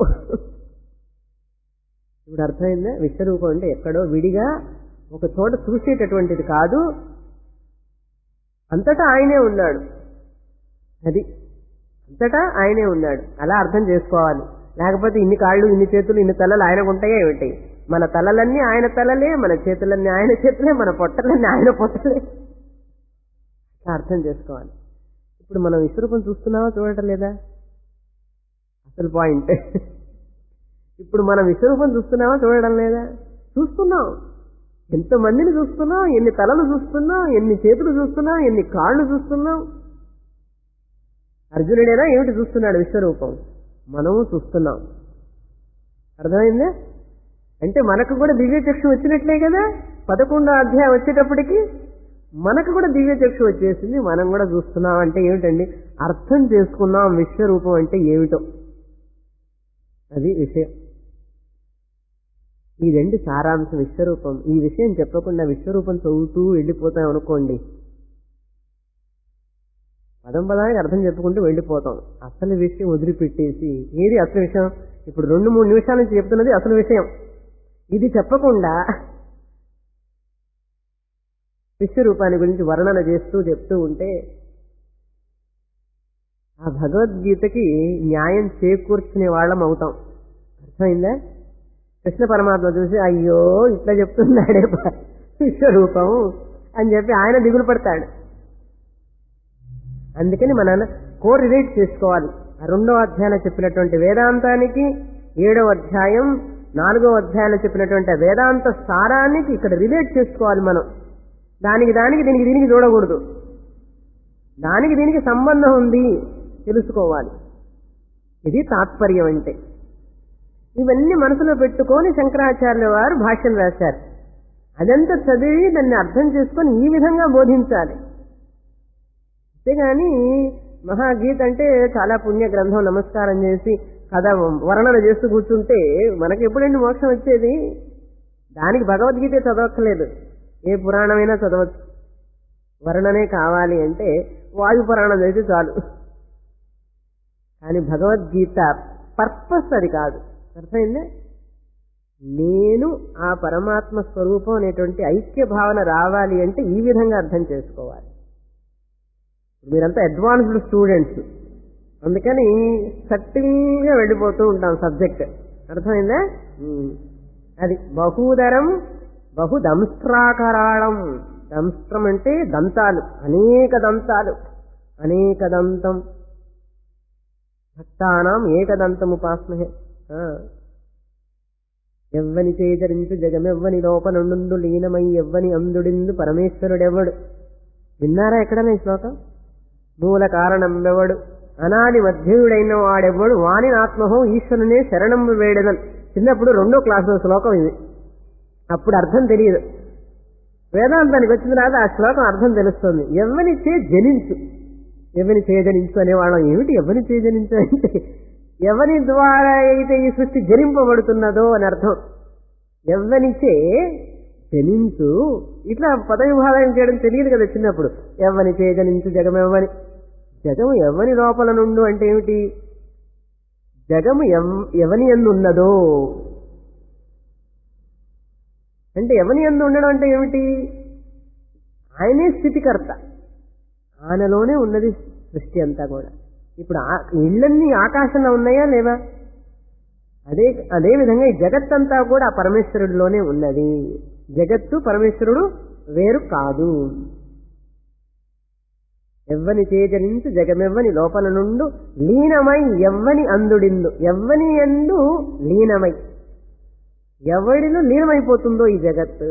ఇప్పుడు అర్థమైందా విశ్వరూపం అంటే ఎక్కడో విడిగా ఒక చోట చూసేటటువంటిది కాదు అంతటా ఆయనే ఉన్నాడు అది అంతటా ఆయనే ఉన్నాడు అలా అర్థం చేసుకోవాలి లేకపోతే ఇన్ని కాళ్ళు ఇన్ని చేతులు ఇన్ని తలలు ఆయనకు ఉంటాయా ఏమిటి మన తలలన్నీ ఆయన తలలే మన చేతులన్నీ ఆయన చేతులే మన పొట్టలన్నీ ఆయన పొట్టలే అలా అర్థం చేసుకోవాలి ఇప్పుడు మనం విశ్వరూపం చూస్తున్నావా చూడటం లేదా అసలు పాయింట్ ఇప్పుడు మనం విశ్వరూపం చూస్తున్నావా చూడడం లేదా చూస్తున్నాం ఎంతమందిని చూస్తున్నాం ఎన్ని తలలు చూస్తున్నాం ఎన్ని చేతులు చూస్తున్నాం ఎన్ని కాళ్ళు చూస్తున్నాం అర్జునుడేనా ఏమిటి చూస్తున్నాడు విశ్వరూపం మనము చూస్తున్నాం అర్థమైందా అంటే మనకు కూడా దివ్యచక్షు వచ్చినట్లే కదా పదకొండో అధ్యాయం వచ్చేటప్పటికి మనకు కూడా దివ్యచక్షు వచ్చేసింది మనం కూడా చూస్తున్నాం అంటే ఏమిటండి అర్థం చేసుకున్నాం విశ్వరూపం అంటే ఏమిటో అది విషయం ఇదండి సారాంశం విశ్వరూపం ఈ విషయం చెప్పకుండా విశ్వరూపం చదువుతూ వెళ్ళిపోతాం అనుకోండి పదం పదానికి అర్థం చెప్పుకుంటూ వెళ్ళిపోతాం అసలు విషయం వదిలిపెట్టేసి ఏది అసలు విషయం ఇప్పుడు రెండు మూడు నిమిషాల నుంచి చెప్తున్నది అసలు విషయం ఇది చెప్పకుండా విశ్వరూపాన్ని గురించి వర్ణన చేస్తూ చెప్తూ ఉంటే ఆ భగవద్గీతకి న్యాయం చేకూర్చునే వాళ్ళం అవుతాం అర్థమైందా కృష్ణ పరమాత్మ చూసి అయ్యో ఇట్లా చెప్తున్నాడే ప- విశ్వరూపం అని చెప్పి ఆయన దిగులు పడతాడు అందుకని మనం కో రిలేట్ చేసుకోవాలి ఆ రెండవ అధ్యాయంలో చెప్పినటువంటి వేదాంతానికి ఏడవ అధ్యాయం నాలుగవ అధ్యాయంలో చెప్పినటువంటి ఆ వేదాంత సారానికి ఇక్కడ రిలేట్ చేసుకోవాలి మనం దానికి దానికి దీనికి దీనికి చూడకూడదు దానికి దీనికి సంబంధం ఉంది తెలుసుకోవాలి ఇది తాత్పర్యం అంటే ఇవన్నీ మనసులో పెట్టుకొని శంకరాచార్యుల వారు భాష్యం రాశారు అదంతా చదివి దాన్ని అర్థం చేసుకొని ఈ విధంగా బోధించాలి అంతేగాని మహాగీత అంటే చాలా పుణ్య గ్రంథం నమస్కారం చేసి కథ వర్ణన చేస్తూ కూర్చుంటే మనకి ఎప్పుడండి మోక్షం వచ్చేది దానికి భగవద్గీత చదవక్కర్లేదు ఏ పురాణమైనా చదవచ్చు వర్ణనే కావాలి అంటే వాయు పురాణం చదివితే చాలు కానీ భగవద్గీత పర్పస్ అది కాదు అర్థమైందే నేను ఆ పరమాత్మ స్వరూపం అనేటువంటి ఐక్య భావన రావాలి అంటే ఈ విధంగా అర్థం చేసుకోవాలి మీరంతా అడ్వాన్స్డ్ స్టూడెంట్స్ అందుకని సట్టిల్గా వెళ్ళిపోతూ ఉంటాం సబ్జెక్ట్ అర్థమైందా ఉమ్. అది బహుదరం బహుదంస్ట్రాకరాళం దంస్ట్రం అంటే దంతాలు అనేక దంతాలు అనేక దంతం భక్తానాం ఏకదంతముపాస్మహే ఆ. ఎవ్వని చేదరించు జగమెవ్వని లోపనుండు లీనమై ఎవ్వని అందుడిందు పరమేశ్వరుడెవ్వడు విన్నారా ఎక్కడనే ఈ శ్లోకం మూల కారణం ఎవడు అనాది మధ్యుడైన వాడెవ్వడు వాని ఆత్మహో ఈశ్వరునే శరణం వేడదన్ చిన్నప్పుడు రెండో క్లాసులో శ్లోకం ఇది అప్పుడు అర్థం తెలియదు వేదాంతానికి వచ్చిన తర్వాత ఆ శ్లోకం అర్థం తెలుస్తుంది ఎవని చే జనించు ఎవని చే జనించు అనేవాళ్ళం ఏమిటి ఎవని చే జనించు అంటే ఎవరి ద్వారా అయితే ఈ సృష్టి జనింపబడుతున్నదో అని అర్థం ఎవ్వనిచే జనించు ఇట్లా పద విభాగం చేయడం తెలియదు కదా చిన్నప్పుడు ఎవ్వని చే జనించు జగమెవ్వని జగము ఎవని లోపల నుండు అంటే ఏమిటి జగము ఎవ్- ఎవని ఎందు ఉన్నదో అంటే ఎవని ఎందు ఉండడం అంటే ఏమిటి ఆయనే స్థితికర్త ఆయనలోనే ఉన్నది సృష్టి అంతా కూడా ఇప్పుడు ఆ- ఇళ్ళన్నీ ఆకాశంలో ఉన్నాయా లేవా అదే అదే విధంగా ఈ జగత్తంతా కూడా ఆ పరమేశ్వరుడిలోనే ఉన్నది జగత్తు పరమేశ్వరుడు వేరు కాదు ఎవ్వని చేజనించు జగమెవ్వని లోపల నుండు లీనమై ఎవ్వని అందుడిందు ఎవ్వని ఎందు లీనమై ఎవడిలో లీనమైపోతుందో ఈ జగత్తు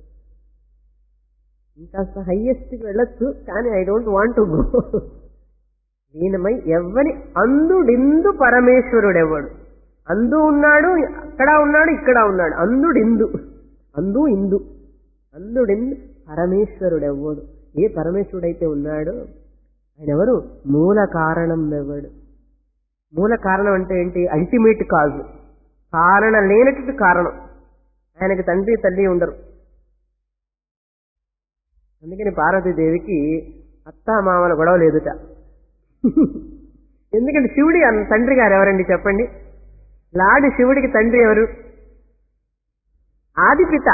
ఇంకాస్త హైయెస్ట్కి వెళ్ళొచ్చు కానీ I don't want to go లీనమై ఎవ్వని అందుడిందు పరమేశ్వరుడెవడు అందు ఉన్నాడు అక్కడ ఉన్నాడు ఇక్కడ ఉన్నాడు అందుడిందు అందు ఇందు అందుడిందు పరమేశ్వరుడెవ్వడు ఏ పరమేశ్వరుడైతే ఉన్నాడో ఆయన ఎవరు మూల కారణం ఎవడు మూల కారణం అంటే ఏంటి అల్టిమేట్ కాజ్ కారణం లేనటువంటి కారణం ఆయనకి తండ్రి తల్లి ఉండరు అందుకని పార్వతీదేవికి అత్త మామల గొడవ లేదుట ఎందుకంటే శివుడి అన్న- తండ్రి గారు ఎవరండి చెప్పండి లాడి శివుడికి తండ్రి ఎవరు ఆదిపిత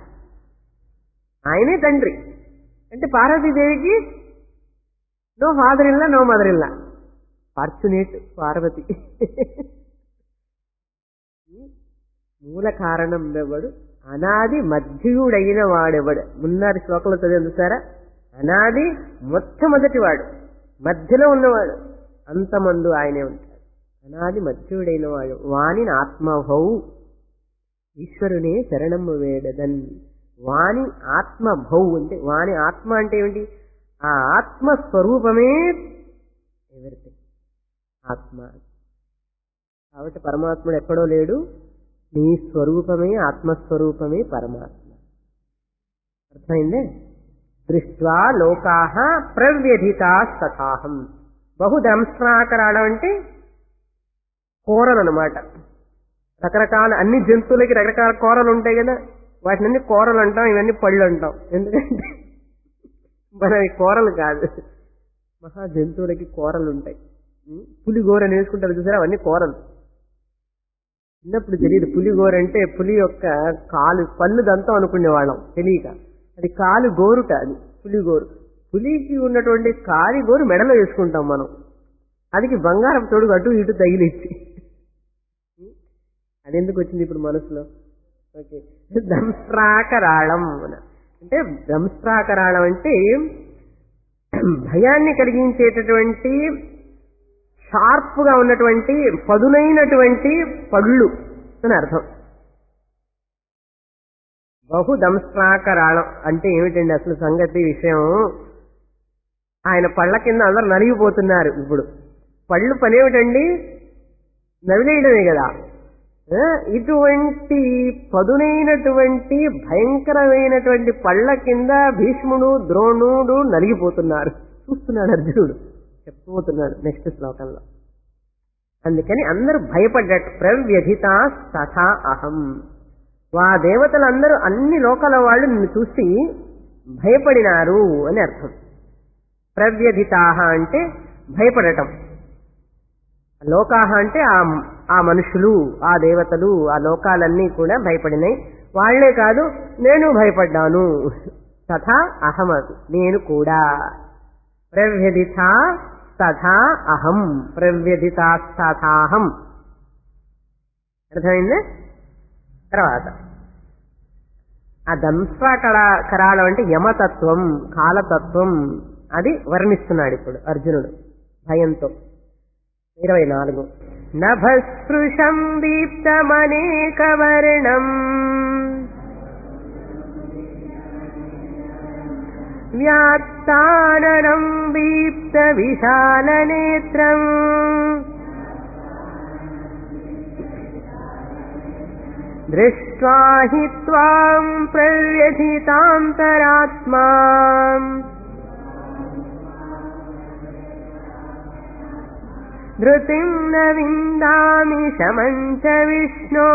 ఆయనే తండ్రి అంటే పార్వతీదేవికి నో ఫాదర్ ఇల్లా నో మదర్ ఇల్లా ఫార్చునేట్ పార్వతి మూల కారణం ఎవడు అనాది మధ్యుడైన వాడెవడు మున్నారి శ్లోకంలో చదివి చూసారా అనాది మొట్టమొదటి వాడు మధ్యలో ఉన్నవాడు అంతమందు ఆయనే ఉంటాడు అనాది మధ్యుడైన వాడు వాని ఆత్మభౌ ఈశ్వరునే శరణము వేడదన్ వాని ఆత్మభౌ అంటే వాని ఆత్మ అంటే ఏమిటి ఆ ఆత్మ స్వరూపమే ఎవరిథింగ్ ఆత్మ కాబట్టి పరమాత్ముడు ఎక్కడో లేడు నీ స్వరూపమే ఆత్మస్వరూపమే పరమాత్మ అర్థమైందే దృష్ట్వా లోకా ప్రవ్యధితా తథాహం బహుదంస్ట్రాకరాడం అంటే కూరలు అనమాట రకరకాల అన్ని జంతువులకి రకరకాల కూరలు ఉంటాయి కదా వాటిని అన్ని కూరలు అంటాం ఇవన్నీ పళ్ళు అంటాం ఎందుకంటే మన కూరలు కాదు మహా జంతువులకి కూరలు ఉంటాయి ఉం? పులిగోర అని వేసుకుంటారు చూసారా అవన్నీ కూరలు చిన్నప్పుడు తెలియదు పులిగోర అంటే పులి యొక్క కాలు పళ్ళు దంతం అనుకునేవాళ్ళం తెలియక అది కాలు గోరుట అది పులిగోరు పులికి ఉన్నటువంటి కాలి గోరు మెడలో వేసుకుంటాం మనం అదికి బంగారం తోడు అటు ఇటు తగిలిచ్చి అది ఎందుకు వచ్చింది ఇప్పుడు మనసులో ఓకే దంస్ట్రాకరాళం అన. అంటే దంస్ట్రాకరాళం అంటే భయాన్ని కలిగించేటటువంటి షార్ప్ గా ఉన్నటువంటి పదునైనటువంటి పళ్ళు అని అర్థం బహుదంస్ట్రాకరాళం అంటే ఏమిటండి అసలు సంగతి విషయం ఆయన పళ్ళ కింద అందరు నలిగిపోతున్నారు ఇప్పుడు పళ్ళు పనేమిటండి నవిలేయడమే కదా ఆ, ఇటువంటి పదునైనటువంటి భయంకరమైనటువంటి పళ్ళ కింద భీష్ముడు ద్రోణుడు నలిగిపోతున్నారు చూస్తున్నాడు అర్జునుడు చెప్పబోతున్నాడు నెక్స్ట్ శ్లోకంలో అందుకని అందరూ భయపడ్డట్టు ప్రవ్యధిత తథా అహం వా దేవతలందరూ అన్ని లోకాల వాళ్ళు నిన్ను చూసి భయపడినారు అని అర్థం ప్రవ్యధితాహ అంటే భయపడటం లోకాహ అంటే ఆ ఆ మనుషులు ఆ దేవతలు ఆ లోకాలన్నీ కూడా భయపడినాయి వాళ్లే కాదు నేను భయపడ్డాను తథా అహమతు నేను కూడా ప్రవ్యధిత తథా అహం ప్రవ్యధిత తథాహం అర్థమైందా తర్వాత ఆ దంస్ట్రాకళ కరాళం అంటే యమతత్వం కాలతత్వం అది వర్ణిస్తున్నాడు ఇప్పుడు అర్జునుడు భయంతో ఇరవై నాలుగు నభస్పృశం దీప్తమనేకవర్ణం వ్యాత్తాననం దీప్త విశాలనేత్రం దృష్ట్వా హి త్వాం ప్రవ్యథితాంతరాత్మా ధృతిం న విందామి శమం చ విష్ణో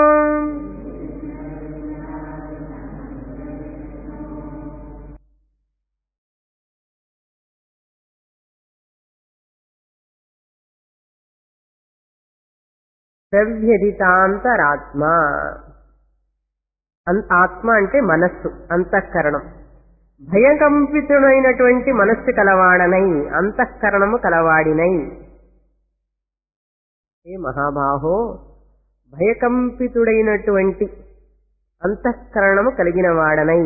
ప్రవ్యధితాంతరాత్మ అన్- ఆత్మ అంటే మనస్సు అంతఃకరణం భయకంపితుడైనటువంటి మనస్సు కలవాడనై అంతఃకరణము కలవాడినై ఏ మహాబాహో భయకంపితుడైనటువంటి అంతఃకరణము కలిగిన వాడనై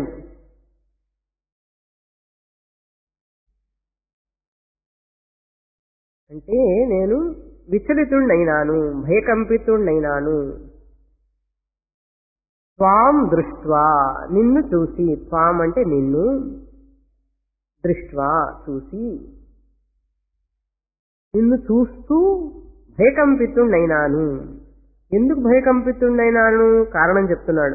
అంటే నేను విచలితుణ్ణైనాను భయకంపితుణ్ణైనాను త్వాం దృష్ట్వా నిన్ను చూసి త్వాం అంటే నిన్ను దృష్ట్వా చూసి నిన్ను చూస్తూ భయకంపితుణ్ణైనాను ఎందుకు భయకంపితుణ్ణైనాను కారణం చెప్తున్నాడు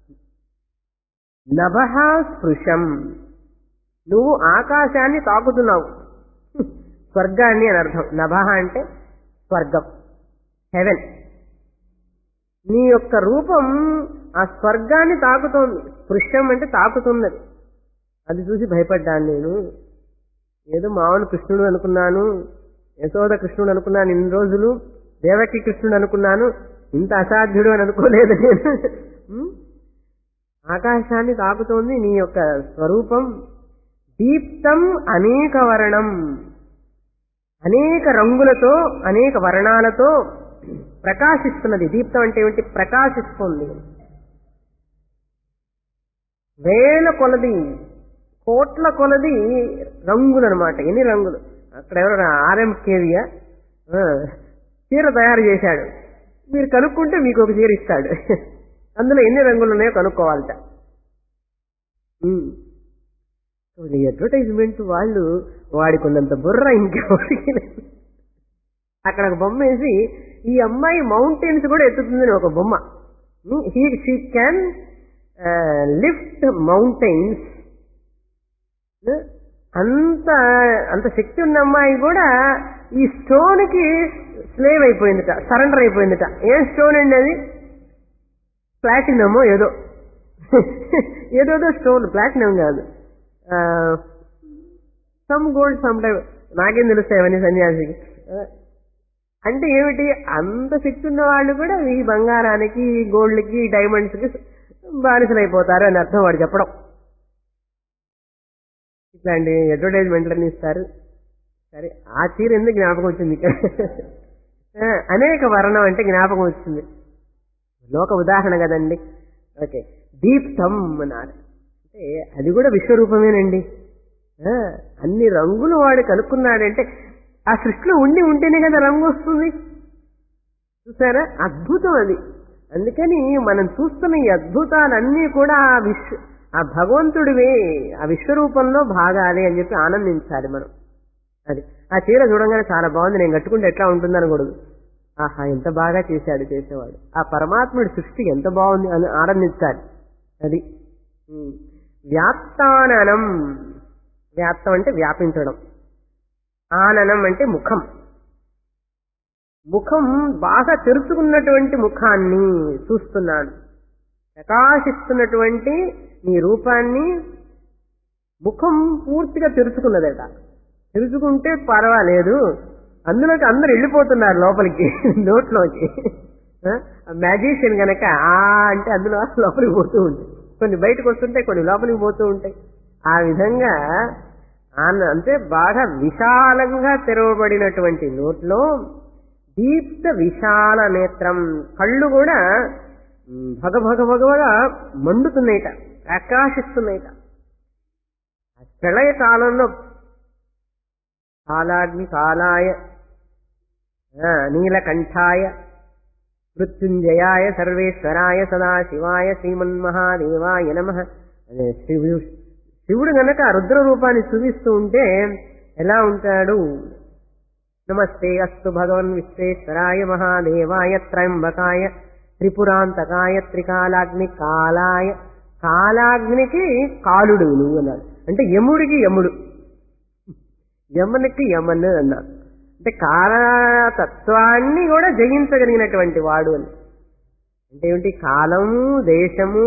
నభః స్పృశం నువ్వు ఆకాశాన్ని తాకుతున్నావు స్వర్గాన్ని అని అర్థం నభ అంటే స్వర్గం హెవెన్ నీ యొక్క రూపం ఆ స్వర్గాన్ని తాకుతోంది స్పృశ్యం అంటే తాకుతున్నది అది చూసి భయపడ్డాను నేను ఏదో మామూలు కృష్ణుడు అనుకున్నాను యశోద కృష్ణుడు అనుకున్నాను ఇన్ని రోజులు దేవకి కృష్ణుడు అనుకున్నాను ఇంత అసాధ్యుడు అని అనుకోలేదు నేను ఉం? ఆకాశాన్ని తాకుతోంది నీ యొక్క స్వరూపం దీప్తం అనేక వర్ణం అనేక రంగులతో అనేక వర్ణాలతో ప్రకాశిస్తున్నది దీప్తం అంటే ఏమిటి ప్రకాశిస్తుంది వేల కొలది కోట్ల కొలది రంగులు అనమాట ఎన్ని రంగులు అక్కడ ఎవరు ఆర్ఎంకేవియా చీర తయారు చేశాడు మీరు కనుక్కుంటే మీకు ఒక చీర ఇస్తాడు అందులో ఎన్ని రంగులు ఉన్నాయో కనుక్కోవాలట ఉమ్. సో ఈ అడ్వర్టైజ్మెంట్ వాళ్ళు వాడికున్నంత బుర్ర ఇంకెవరికి లేదు. అక్కడ ఒక బొమ్మ వేసి ఈ అమ్మాయి మౌంటైన్స్ కూడా ఎత్తుతుందని ఒక బొమ్మ he she can lift mountains అంత అంత శక్తి ఉన్న అమ్మాయి కూడా ఈ స్టోన్ కి స్లేవ్ అయిపోయిందిట సరెండర్ అయిపోయిందిట ఏం స్టోన్ అండి అది ప్లాటినమో ఏదో ఏదోదో స్టోన్ ప్లాటినం కాదు సమ్ గోల్డ్ సమ్ టైమ్ నాకేం తెలుస్తాయి అవన్నీ సన్యాసికి ఆ, అంటే ఏమిటి అంత శక్తి ఉన్న వాళ్ళు కూడా ఈ బంగారానికి గోల్డ్కి డైమండ్స్కి బానిసలైపోతారు అని అర్థం వాడు చెప్పడం ఇట్లాంటి అడ్వర్టైజ్మెంట్లన్నీ ఇస్తారు సరే ఆ చీర ఎందుకు జ్ఞాపకం వచ్చింది ఇక్కడ ఆ, అనేక వర్ణం అంటే జ్ఞాపకం వచ్చింది లోక ఉదాహరణ కదండి ఓకే దీప్తం అన్నారు అంటే అది కూడా విశ్వరూపమేనండి ఆ, అన్ని రంగులు వాడు కనుక్కున్నాడంటే ఆ సృష్టిలో ఉండి ఉంటేనే కదా రంగు వస్తుంది చూసారా అద్భుతం అది అందుకని మనం చూస్తున్న ఈ అద్భుతాలన్నీ కూడా ఆ విశ్వ ఆ భగవంతుడివే ఆ విశ్వరూపంలో భాగాలే అని చెప్పి ఆనందించాలి మనం అది ఆ చీర చూడంగానే చాలా బాగుంది నేను కట్టుకుంటే ఎట్లా ఉంటుంది అనకూడదు ఆహా ఎంత బాగా చేశాడు చేసేవాడు ఆ పరమాత్ముడి సృష్టి ఎంత బాగుంది అని ఆనందించాలి అది ఉమ్. వ్యాప్తాననం వ్యాప్తం అంటే వ్యాపించడం ఆననం అంటే ముఖం ముఖం బాగా తెరుచుకున్నటువంటి ముఖాన్ని చూస్తున్నాను ప్రకాశిస్తున్నటువంటి నీ రూపాన్ని ముఖం పూర్తిగా తెరుచుకున్నదట తెరుచుకుంటే పర్వాలేదు అందులోకి అందరు వెళ్ళిపోతున్నారు లోపలికి నోట్లోకి మ్యాజిషియన్ గనక ఆ అంటే అందులో లోపలికి పోతూ ఉంటాయి కొన్ని బయటకు వస్తుంటాయి కొన్ని లోపలికి పోతూ ఉంటాయి ఆ విధంగా ఆన- అంటే బాగా విశాలంగా తెరవబడినటువంటి నోట్లో దీప్త విశాల నేత్రం కళ్ళు కూడా మ్, భగ భగ భగవగా మండుతున్నాయిట ప్రకాశిస్తున్నాయిట ఆ ప్రళయ కాలంలో కాలాగ్ని కాలాయ ఆ, నీలకంఠాయ మృత్యుంజయాయ సర్వేశ్వరాయ సదాశివాయ శ్రీమన్మహాదేవాయ నమ అదే శివుడు శివుడు గనక రుద్ర రూపాన్ని చూపిస్తూ ఉంటే ఎలా ఉంటాడు నమస్తే అస్తు భగవన్ విశ్వేశ్వరాయ మహాదేవాయ త్రయంబకాయ త్రిపురాంతకాయ త్రికాలాగ్ని కాలాయ కాలాగ్నికి కాలుడు నువ్వు అన్నాడు అంటే యముడికి యముడు యమునికి యమన్ అన్నాడు అంటే కాలతత్వాన్ని కూడా జయించగలిగినటువంటి వాడు అని అంటే ఏమిటి కాలము దేశము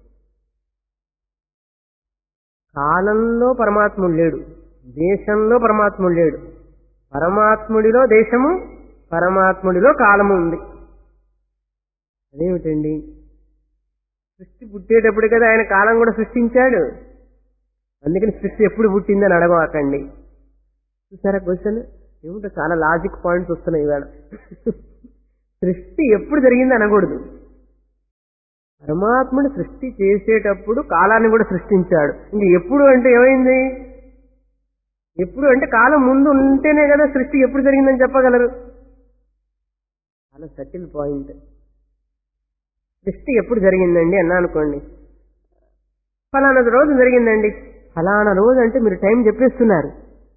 కాలంలో పరమాత్ముడు లేడు దేశంలో పరమాత్ముడు లేడు పరమాత్ముడిలో దేశము పరమాత్ముడిలో కాలము ఉంది అదేమిటండి సృష్టి పుట్టేటప్పుడు కదా ఆయన కాలం కూడా సృష్టించాడు అందుకని సృష్టి ఎప్పుడు పుట్టిందని అడగవాకండి చూసారా క్వశ్చన్ ఏమిటో చాలా లాజిక్ పాయింట్స్ వస్తున్నాయి ఇవాళ సృష్టి ఎప్పుడు జరిగింది అనకూడదు పరమాత్ముడు సృష్టి చేసేటప్పుడు కాలాన్ని కూడా సృష్టించాడు ఇంక ఎప్పుడు అంటే ఏమైంది ఎప్పుడు అంటే కాలం ముందు ఉంటేనే కదా సృష్టి ఎప్పుడు జరిగిందని చెప్పగలరు చాలా సటిల్ పాయింట్ సృష్టి ఎప్పుడు జరిగిందండి అన్నా అనుకోండి ఫలానా రోజు జరిగిందండి ఫలానా రోజు అంటే మీరు టైం చెప్పేస్తున్నారు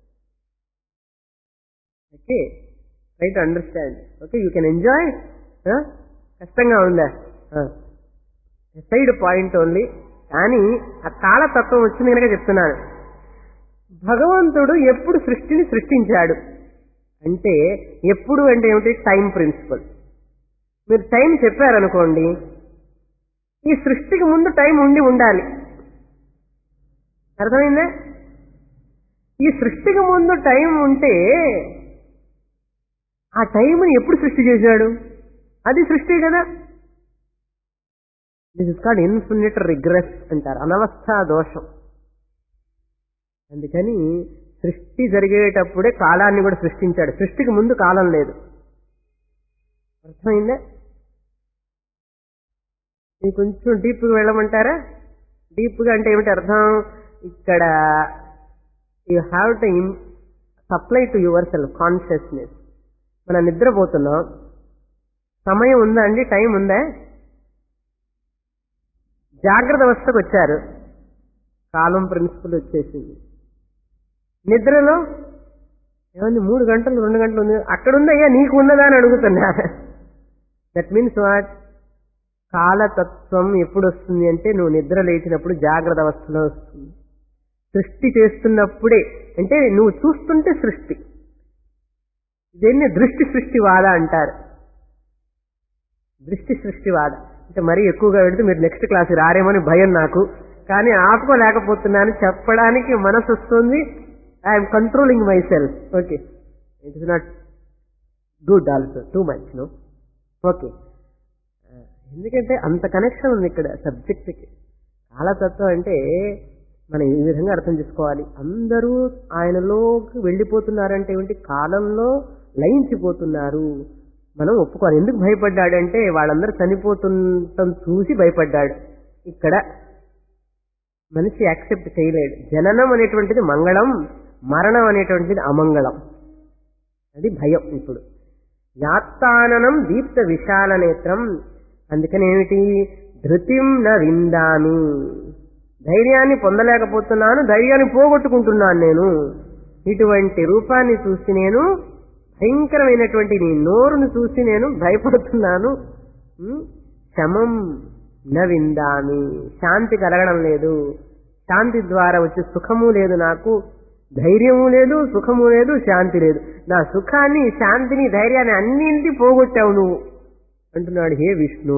okay right understand okay you can enjoy కష్టంగా ఉందా సైడ్ పాయింట్ ఓన్లీ కానీ ఆ కాలతత్వం వచ్చింది కనుక చెప్తున్నాను భగవంతుడు ఎప్పుడు సృష్టిని సృష్టించాడు అంటే ఎప్పుడు అంటే ఏమిటి టైం ప్రిన్సిపల్ మీరు టైం చెప్పారనుకోండి ఈ సృష్టికి ముందు టైం ఉండి ఉండాలి అర్థమైందా ఈ సృష్టికి ముందు టైం ఉంటే ఆ టైంని ఎప్పుడు సృష్టి చేశాడు అది సృష్టి కదా this is called infinite regress అంటారు అనవస్థా దోషం అందుకని సృష్టి జరిగేటప్పుడే కాలాన్ని కూడా సృష్టించాడు సృష్టికి ముందు కాలం లేదు అర్థమైందా ఇది కొంచెం డీప్గా వెళ్ళమంటారా డీప్గా అంటే ఏమిటి అర్థం ఇక్కడ you have to supply to yourself consciousness మనం నిద్రపోతున్నాం సమయం ఉందా అండి టైం ఉందా జాగ్రత్త అవస్థకు వచ్చారు కాలం ప్రిన్సిపల్ వచ్చేసింది నిద్రలో ఏమంది మూడు గంటలు రెండు గంటలు ఉంది అక్కడ ఉందయ్యా నీకు ఉన్నదా అని అడుగుతున్నా దట్ మీన్స్ వాట్ కాలతత్వం ఎప్పుడు వస్తుంది అంటే నువ్వు నిద్ర లేచినప్పుడు జాగ్రత్త అవస్థలో వస్తుంది సృష్టి చేస్తున్నప్పుడే అంటే నువ్వు చూస్తుంటే సృష్టి దీన్ని దృష్టి సృష్టివాద అంటారు దృష్టి సృష్టివాద అంటే మరీ ఎక్కువగా పెడితే మీరు నెక్స్ట్ క్లాస్ రారేమని భయం నాకు కానీ ఆపుకోలేకపోతున్నాను చెప్పడానికి మనసు వస్తుంది I'm controlling myself okay it is not good also too much no okay ఎందుకంటే అంత కనెక్షన్ ఉంది ఇక్కడ సబ్జెక్ట్కి కాలతత్వం అంటే మనం ఈ విధంగా అర్థం చేసుకోవాలి అందరూ ఆయనలోకి వెళ్ళిపోతున్నారంటే ఏమిటి కాలంలో లయించిపోతున్నారు మనం ఒప్పుకోవాలి ఎందుకు భయపడ్డాడంటే వాళ్ళందరూ చనిపోతుండటం చూసి భయపడ్డాడు ఇక్కడ మనిషి యాక్సెప్ట్ చేయలేడు జననం అనేటువంటిది మంగళం మరణం అనేటువంటిది అమంగళం అది భయం ఇప్పుడు యాత్తాననం దీప్త విశాల నేత్రం అందుకని ఏమిటి ధృతిం న విందామి ధైర్యాన్ని పొందలేకపోతున్నాను ధైర్యాన్ని పోగొట్టుకుంటున్నాను నేను ఇటువంటి రూపాన్ని చూసి నేను భయంకరమైనటువంటి నీ నోరును చూసి నేను భయపడుతున్నాను ఉం? శమం న విందామి శాంతి కలగడం లేదు శాంతి ద్వారా వచ్చే సుఖము లేదు నాకు ధైర్యము లేదు సుఖము లేదు శాంతి లేదు నా సుఖాన్ని శాంతిని ధైర్యాన్ని అన్నింటి పోగొట్టావు నువ్వు అంటున్నాడు హే విష్ణు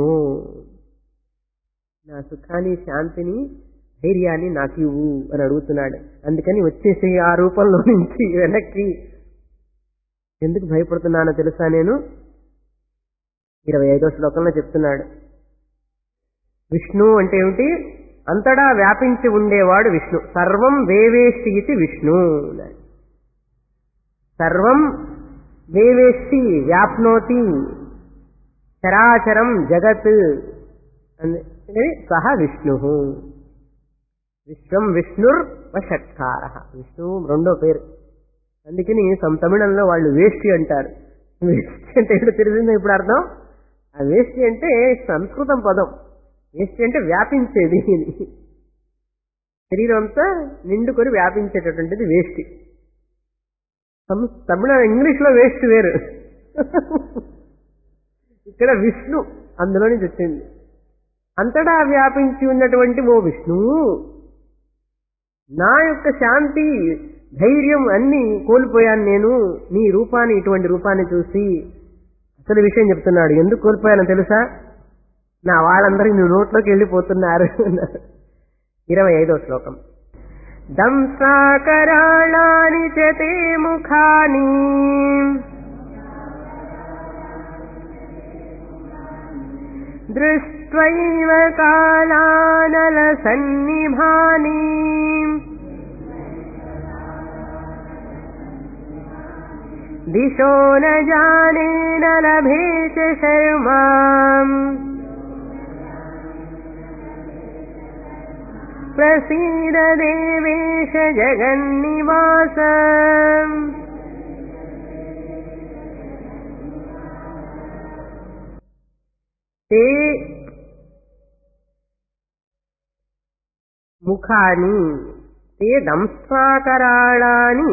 నా సుఖాన్ని శాంతిని ధైర్యాన్ని నాకు ఇవ్వు అని అడుగుతున్నాడు అందుకని వచ్చేసి ఆ రూపంలో నుంచి వెనక్కి ఎందుకు భయపడుతున్నానో తెలుసా నేను ఇరవై ఐదో శ్లోకంలో చెప్తున్నాడు విష్ణు అంటే ఏమిటి అంతటా వ్యాపించి ఉండేవాడు విష్ణు సర్వం వేవేష్టి ఇది విష్ణు అన్నాడు. సర్వం వేవేష్టి వ్యాప్నోతి చరాచరం జగత్ అందుకని సహ విష్ణు విశ్వం విష్ణుర్ వషట్కార విష్ణు రెండో పేరు అందుకని సం- తమిళంలో వాళ్ళు వేష్టి అంటారు వేష్టి అంటే ఏంటో తెలిసిందో ఇప్పుడు అర్థం ఆ వేష్టి అంటే సంస్కృతం పదం వేష్టి అంటే వ్యాపించేది అని. శరీరం అంతా నిండుకొని వ్యాపించేటటువంటిది వేష్టి సం- తమిళ ఇంగ్లీష్ లో వేస్ట్ వేరు ఇక్కడ విష్ణు అందులో నుంచి వచ్చింది అంతటా వ్యాపించి ఉన్నటువంటి ఓ విష్ణువు నా యొక్క శాంతి ధైర్యం అన్ని కోల్పోయాను నేను నీ రూపాన్ని ఇటువంటి రూపాన్ని చూసి అసలు విషయం చెప్తున్నాడు ఎందుకు కోల్పోయానో తెలుసా నా వాళ్ళందరూ నీ నోట్లోకి వెళ్ళిపోతున్నారు ఇరవై ఐదో శ్లోకం దంసాకరాళాని చ తే ముఖాని దృష్ట్వైవ కాలానలసన్నిభాని దిశో న జానే న లభే చ శర్మా ప్రసీద దేవేశ జగన్నివాస తే ముఖాని తే దంస్వాకరాళాని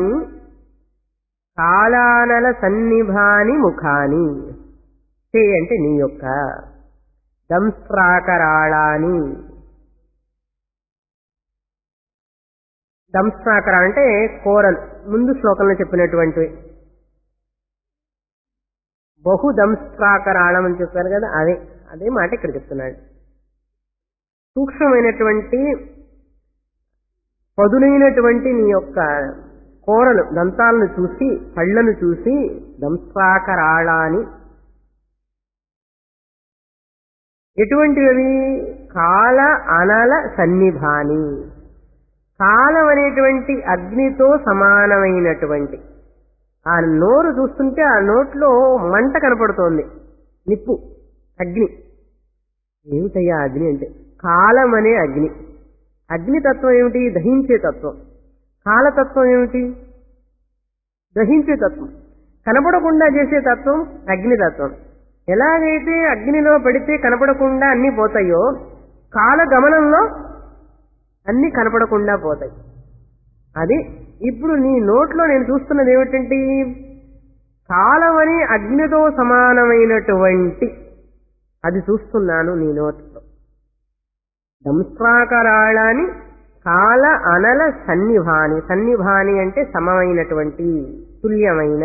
కాలానల సన్నిభాని ముఖాని తే అంటే నీ యొక్క దంస్త్రాకరాళాని దంస్త్రాకర అంటే కోరలు ముందు శ్లోకంలో చెప్పినటువంటివి బహుదంస్ట్రాకరాళం అని చెప్పారు కదా అదే అదే మాట ఇక్కడ చెప్తున్నాడు సూక్ష్మమైనటువంటి పదునైనటువంటి నీ యొక్క కోరలు దంతాలను చూసి పళ్ళను చూసి దంస్ట్రాకరాళాని ఎటువంటివి కాల అనల సన్నిభాని కాలం అనేటువంటి అగ్నితో సమానమైనటువంటి ఆ నోరు చూస్తుంటే ఆ నోట్లో మంట కనపడుతోంది నిప్పు అగ్ని ఏమిటయ్యా అగ్ని అంటే కాలం అనే అగ్ని అగ్నితత్వం ఏమిటి దహించే తత్వం కాలతత్వం ఏమిటి దహించే తత్వం కనపడకుండా చేసే తత్వం అగ్నితత్వం ఎలాగైతే అగ్నిలో పడితే కనపడకుండా అన్ని పోతాయో కాల గమనంలో అన్ని కనపడకుండా పోతాయి అది ఇప్పుడు నీ నోట్లో నేను చూస్తున్నది ఏమిటంటే కాలం అని అగ్నితో సమానమైనటువంటి అది చూస్తున్నాను నీ నోట్లో దంస్ట్రాకరాళాని కాల అనల సన్నిభాని సన్నిభాని అంటే సమమైనటువంటి తుల్యమైన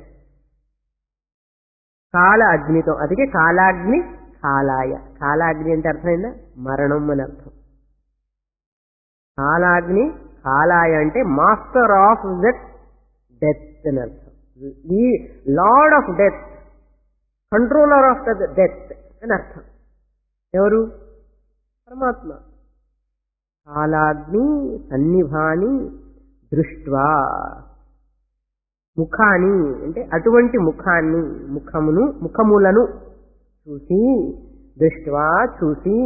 కాల అగ్నితో అందుకే కాలాగ్ని కాలాయ కాలాగ్ని అంటే అర్థమైందా మరణం అని అర్థం కాలాగ్ని కాలాయ అంటే మాస్టర్ ఆఫ్ దట్ డెత్ అని అర్థం ఈ lord of death controller of the death అని అర్థం ఎవరు పరమాత్మ కాలాగ్ని సన్నిభాని దృష్ట్వా ముఖాని అంటే అటువంటి ముఖాన్ని ముఖమును ముఖములను చూసి దృష్ట్వా చూసి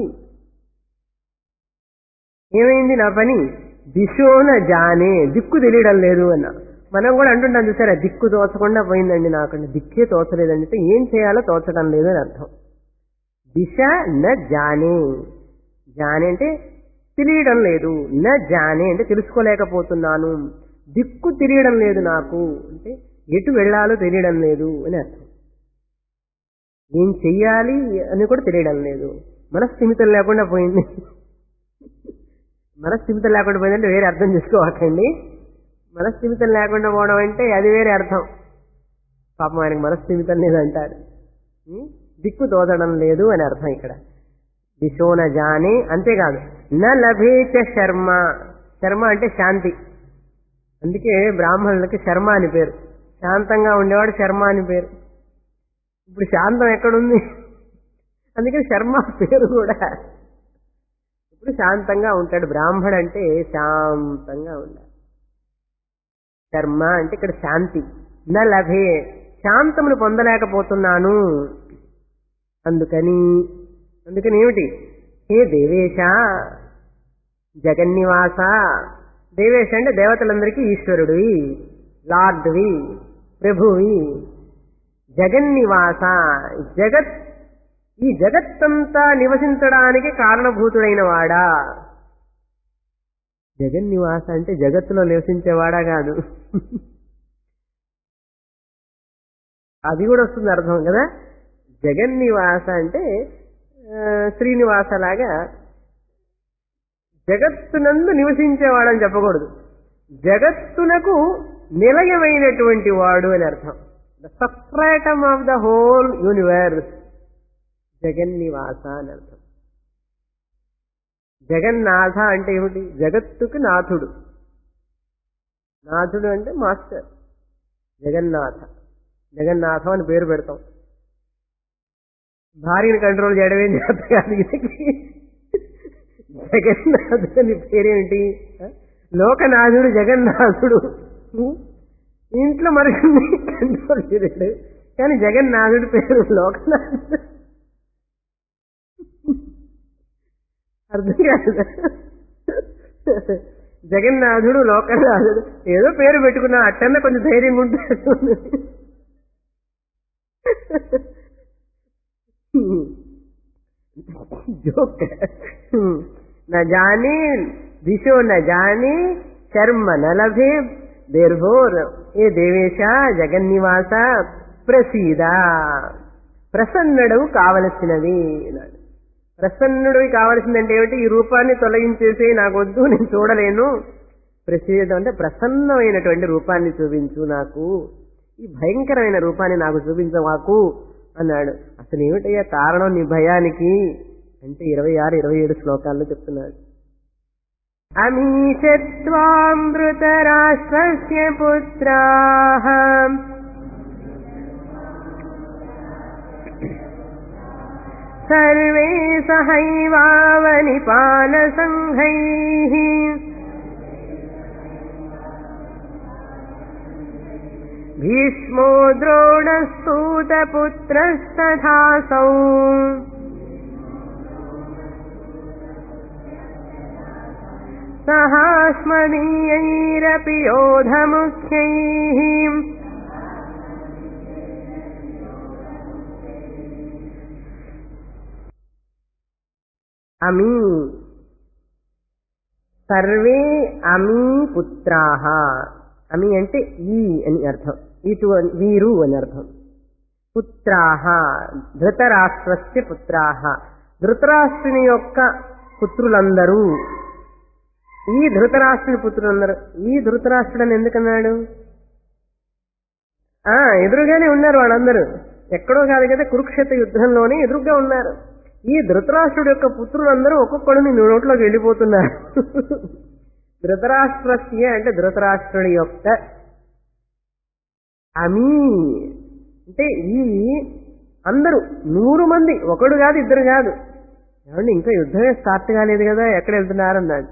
ఏమైంది నా పని దిశోన జానే దిక్కు తెలియడం లేదు అన్న మనం కూడా అంటుంటాం చూసారా దిక్కు తోచకుండా పోయిందండి నాకంటే దిక్కే తోచలేదండి అంటే ఏం చేయాలో తోచడం లేదు అని అర్థం దిశ న జానే జానే అంటే తెలియడం లేదు న జానే అంటే తెలుసుకోలేకపోతున్నాను దిక్కు తెలియడం లేదు నాకు అంటే ఎటు వెళ్ళాలో తెలియడం లేదు అని అర్థం ఏం చెయ్యాలి అని కూడా తెలియడం లేదు మనస్థిమితం లేకుండా పోయింది మనస్థిమితం లేకుండా పోయిందంటే వేరే అర్థం చేసుకోవకండి మనస్థిమితం లేకుండా పోవడం అంటే అది వేరే అర్థం పాపం ఆయనకు మనస్థిమితం లేదంటారు ఉం? దిక్కు తోదడం లేదు అని అర్థం ఇక్కడ దిశోన జానే అంతేకాదు న లభేచ శర్మ శర్మ అంటే శాంతి అందుకే బ్రాహ్మణులకి శర్మ అని పేరు శాంతంగా ఉండేవాడు శర్మ అని పేరు ఇప్పుడు శాంతం ఎక్కడుంది అందుకని శర్మ పేరు కూడా ఇప్పుడు శాంతంగా ఉంటాడు బ్రాహ్మణ అంటే శాంతంగా ఉండాలి శర్మ అంటే ఇక్కడ శాంతి నా లభే శాంతమును పొందలేకపోతున్నాను అందుకని అందుకని ఏమిటి హే దేవేశ జగన్నివాస దేవేశ అంటే దేవతలందరికీ ఈశ్వరుడివి లార్డ్వి ప్రభువి జగన్నివాస జగత్ ఈ జగత్తంతా నివసించడానికి కారణభూతుడైన వాడా జగన్నివాస అంటే జగత్తులో నివసించేవాడా కాదు అది కూడా వస్తుంది అర్థం కదా జగన్నివాస అంటే ఆ, శ్రీనివాస లాగా జగత్తునందు నివసించేవాడని చెప్పకూడదు జగత్తునకు నిలయమైనటువంటి వాడు అని అర్థం the substratum of the whole universe జగన్నివాస అని అర్థం జగన్నాథ అంటే ఏమిటి జగత్తుకి నాథుడు నాథుడు అంటే మాస్టర్ జగన్నాథ జగన్నాథం అని పేరు పెడతాం భార్యని కంట్రోల్ చేయడం ఏం చేత కాదు ఈయనకి. జగన్నాథుడు అని పేరేమిటి లోకనాథుడు జగన్నాథుడు ఇంట్లో మనుషుల్ని కంట్రోల్ చేయలేడు కానీ జగన్నాథుడి పేరు లోకనాథుడు అర్థం కాదు జగన్నాథుడు లోకనాథుడు ఏదో పేరు పెట్టుకున్నా అట్టన్నా కొంచెం ధైర్యంగా ఉంటుంది జోక్ न जाने दिशो न जाने శర్మ నలభే దేర్భోర్ ఏ దేవేశ జగన్నివాస ప్రసీద ప్రసన్నుడు కావలసినది అన్నాడు ప్రసన్నుడు కావలసిందంటే ఏమిటి ఈ రూపాన్ని తొలగించేసి నాకు వద్దు నేను చూడలేను ప్రసీద అంటే ప్రసన్నమైనటువంటి రూపాన్ని చూపించు నాకు ఈ భయంకరమైన రూపాన్ని నాకు చూపించవాకు అన్నాడు అసలు ఏమిటయ్యా కారణం నీ భయానికి అంటే ఇరవై ఆరు ఇరవై ఏడు శ్లోకాల్లో చెప్తున్నాడు అమీషత్వామృతరాష్ట్రస్య పుత్రాః సర్వే సహైవావనిపాలసంఘైః భీష్మో ద్రోణస్తూతపుత్రస్తథాసౌ సహాస్మదీయైరపి యోధముఖ్యైః అమీ సర్వే అమీ పుత్రాహ అమి అంటే ఈ అని అర్థం ఇటు వీరు అని అర్థం పుత్రాహ ధృతరాష్ట్రస్య పుత్రాహ ధృతరాష్ట్రుని యొక్క పుత్రులందరూ ఈ ధృతరాష్ట్రుని పుత్రులందరూ ఈ ధృతరాష్ట్రుడని ఎందుకన్నాడు ఆ ఎదురుగానే ఉన్నారు వాళ్ళందరూ ఎక్కడో కాదు కదా కురుక్షేత్ర యుద్ధంలోనే ఎదురుగా ఉన్నారు ఈ ధృతరాష్ట్రుడు యొక్క పుత్రులందరూ ఒక్కొక్కడు నీ నోట్లోకి వెళ్ళిపోతున్నారు ధృతరాష్ట్రస్య అంటే ధృతరాష్ట్రుడి యొక్క అమీ అంటే ఈ అందరూ నూరు మంది ఒకడు కాదు ఇద్దరు కాదు ఏమండి ఇంకా యుద్ధమే స్టార్ట్ కాలేదు కదా ఎక్కడ వెళ్తున్నారు అన్నాడు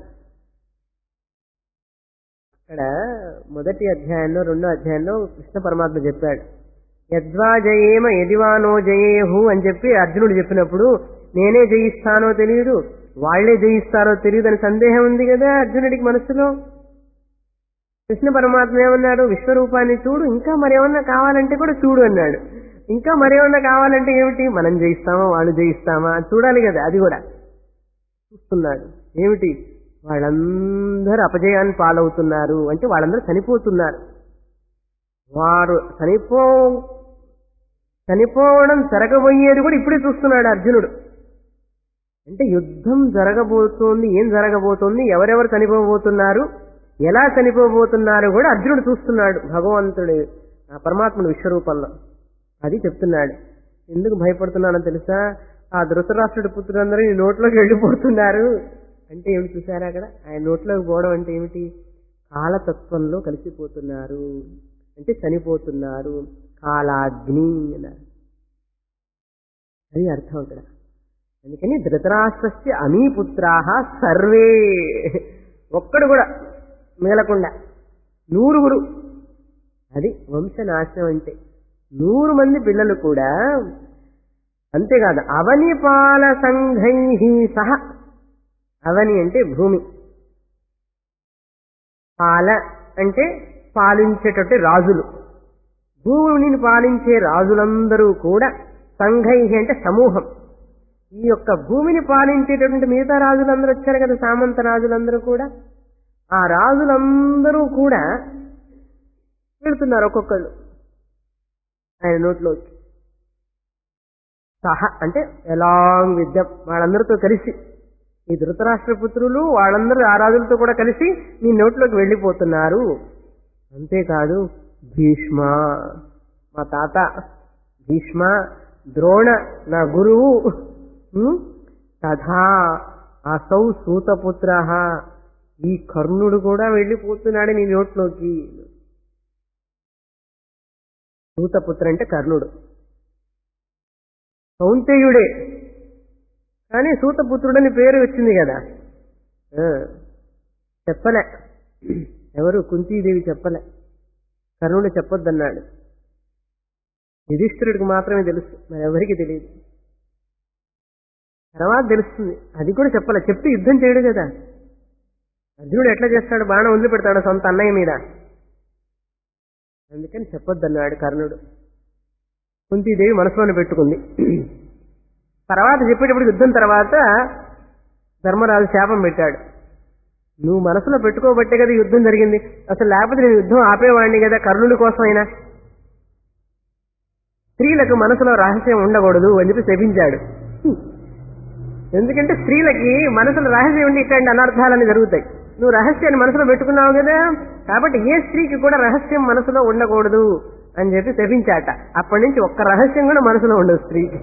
అక్కడ మొదటి అధ్యాయంలో రెండో అధ్యాయంలో కృష్ణ పరమాత్మ చెప్పాడు యద్వా జయేమ యదివానో జయేహు అని చెప్పి అర్జునుడు చెప్పినప్పుడు నేనే జయిస్తానో తెలియదు వాళ్లే జయిస్తారో తెలియదు అని సందేహం ఉంది కదా అర్జునుడికి మనసులో కృష్ణ పరమాత్మ ఏమన్నాడు విశ్వరూపాన్ని చూడు ఇంకా మరేమన్నా కావాలంటే కూడా చూడు అన్నాడు ఇంకా మరేమన్నా కావాలంటే ఏమిటి మనం జయిస్తామా వాళ్ళు జయిస్తామా అని చూడాలి కదా అది కూడా చూస్తున్నాడు ఏమిటి వాళ్ళందరూ అపజయాన్ని పాలవుతున్నారు అంటే వాళ్ళందరూ చనిపోతున్నారు వారు చనిపో చనిపోవడం జరగబోయేది కూడా ఇప్పుడే చూస్తున్నాడు అర్జునుడు అంటే యుద్ధం జరగబోతోంది ఏం జరగబోతోంది ఎవరెవరు చనిపోబోతున్నారు ఎలా చనిపోబోతున్నారు కూడా అర్జునుడు చూస్తున్నాడు భగవంతుడు ఆ పరమాత్ముడు విశ్వరూపంలో అది చెప్తున్నాడు ఎందుకు భయపడుతున్నానో తెలుసా ఆ ధృతరాష్ట్రుడి పుత్రులందరూ ఈ నోట్లోకి వెళ్ళిపోతున్నారు అంటే ఏమిటి చూసారా అక్కడ ఆయన నోట్లోకి పోవడం అంటే ఏమిటి కాలతత్వంలో కలిసిపోతున్నారు అంటే చనిపోతున్నారు కాలాగ్ని అన్నారు అది అర్థం అక్కడ అందుకని ధృతరాష్ట్రస్య అమీపుత్రాహ సర్వే ఒక్కడు కూడా మిగలకుండా నూరుగురు అది వంశనాశనం అంటే నూరు మంది పిల్లలు కూడా అంతేకాదు అవనిపాల సంఘై సహ అవని అంటే భూమి పాల అంటే పాలించేటట్టు రాజులు భూమిని పాలించే రాజులందరూ కూడా సంఘై అంటే సమూహం ఈ యొక్క భూమిని పాలించేటటువంటి మిగతా రాజులందరూ వచ్చారు కదా సామంత రాజులందరూ కూడా ఆ రాజులందరూ కూడా వెళుతున్నారు ఒక్కొక్కళ్ళు ఆయన నోట్లోకి సహ అంటే ఎలాంగ్ విత్ వాళ్ళందరితో కలిసి ఈ ధృతరాష్ట్ర పుత్రులు వాళ్ళందరూ ఆ రాజులతో కూడా కలిసి నీ నోట్లోకి వెళ్ళిపోతున్నారు అంతేకాదు భీష్మ మా తాత భీష్మ ద్రోణ నా గురువు ఉమ్, తథా అసౌ సూతపుత్ర ఈ కర్ణుడు కూడా వెళ్ళిపోతున్నాడు నీ నోట్లోకి సూతపుత్ర అంటే కర్ణుడు కౌంతేయుడే కానీ సూతపుత్రుడని పేరు వచ్చింది కదా ఆ, చెప్పలే ఎవరు కుంతీదేవి చెప్పలే కర్ణుడు చెప్పొద్దన్నాడు యుధిష్ఠిరుడికి మాత్రమే తెలుసు మరి ఎవరికి తెలియదు తర్వాత తెలుస్తుంది అది కూడా చెప్పలే చెప్తే యుద్ధం చేయడు కదా అర్జునుడు ఎట్లా చేస్తాడు బాణం వదిలిపెడతాడు సొంత అన్నయ్య మీద అందుకని చెప్పొద్దన్నాడు కర్ణుడు కుంతీదేవి మనసులోనే పెట్టుకుంది తర్వాత చెప్పేటప్పుడు యుద్ధం తర్వాత ధర్మరాజు శాపం పెట్టాడు నువ్వు మనసులో పెట్టుకోబట్టే కదా యుద్ధం జరిగింది అసలు లేకపోతే నేను యుద్ధం ఆపేవాడిని కదా కర్ణుడి కోసమైనా స్త్రీలకు మనసులో రహస్యం ఉండకూడదు అని చెప్పి శపించాడు ఎందుకంటే స్త్రీలకి మనసులో రహస్యం ఉండి ఇట్లాంటి అనర్థాలని జరుగుతాయి నువ్వు రహస్యాన్ని మనసులో పెట్టుకున్నావు కదా కాబట్టి ఏ స్త్రీకి కూడా రహస్యం మనసులో ఉండకూడదు అని చెప్పి శపించాట అప్పటి నుంచి ఒక్క రహస్యం కూడా మనసులో ఉండదు స్త్రీకి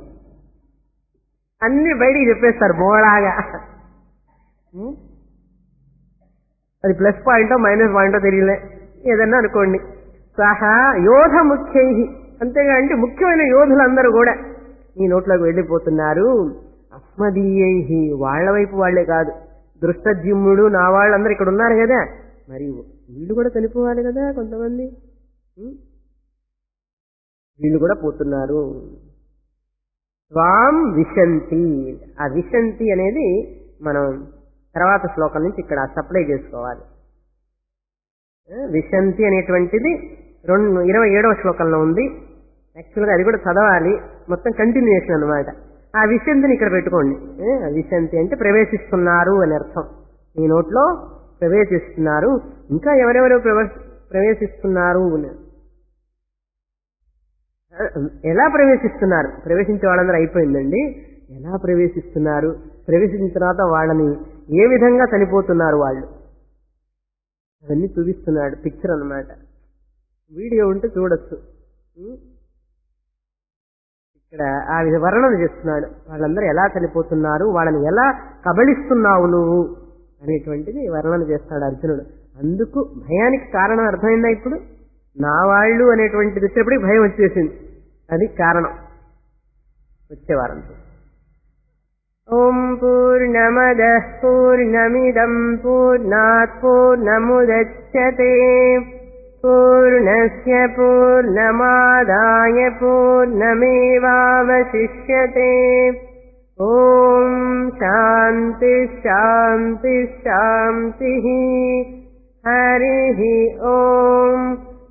అన్ని బయటికి చెప్పేస్తారు బోళాగా ఉం? అది ప్లస్ పాయింటో మైనస్ పాయింటో తెలియలే ఏదన్నా అనుకోండి సహా యోధ ముఖ్యై అంతేగా అంటే ముఖ్యమైన యోధులందరూ కూడా నీ నోట్లోకి వెళ్ళిపోతున్నారు అస్మదీయై వాళ్ళ వైపు వాళ్లే కాదు దృష్టజ్యుమ్ముడు నా వాళ్ళందరూ ఇక్కడ ఉన్నారు కదా మరి వీళ్ళు కూడా చనిపోవాలి కదా కొంతమంది ఉం? వీళ్ళు కూడా పోతున్నారు స్వాం విశంతి ఆ విశంతి అనేది మనం తర్వాత శ్లోకం నుంచి ఇక్కడ సప్లై చేసుకోవాలి ఆ, విశంతి అనేటువంటిది రెండు ఇరవై ఏడవ శ్లోకంలో ఉంది యాక్చువల్గా అది కూడా చదవాలి మొత్తం కంటిన్యూషన్ అన్నమాట ఆ విశంతిని ఇక్కడ పెట్టుకోండి ఏ, ఆ విశంతి అంటే ప్రవేశిస్తున్నారు అని అర్థం ఈ నోట్లో ప్రవేశిస్తున్నారు ఇంకా ఎవరెవరు ప్రవ- ప్రవేశిస్తున్నారు అని ఎలా ప్రవేశిస్తున్నారు ప్రవేశించే వాళ్ళందరూ అయిపోయిందండి ఎలా ప్రవేశిస్తున్నారు ప్రవేశించిన తర్వాత వాళ్ళని ఏ విధంగా చనిపోతున్నారు వాళ్ళు అవన్నీ చూపిస్తున్నాడు పిక్చర్ అన్నమాట వీడియో ఉంటే చూడొచ్చు ఉం? ఇక్కడ ఆ విధ వర్ణన చేస్తున్నాడు వాళ్ళందరూ ఎలా చనిపోతున్నారు వాళ్ళని ఎలా కబళిస్తున్నావు నువ్వు అనేటువంటిది వర్ణన చేస్తాడు అర్జునుడు అందుకు భయానికి కారణం అర్థమైందా ఇప్పుడు నా వాళ్ళు అనేటువంటిది వచ్చేప్పటికి భయం వచ్చేసింది అది కారణం వచ్చే వారం ఓం పూర్ణమద పూర్ణమిదం పూర్ణాత్ పూర్ణముదచ్చతే పూర్ణస్య పూర్ణమాదాయ పూర్ణమేవావశిష్యతే ఓం శాంతి శాంతి శాంతి హరి ఓం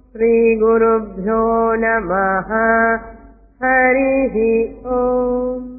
శ్రీగురుభ్యో నమ హరి ఓం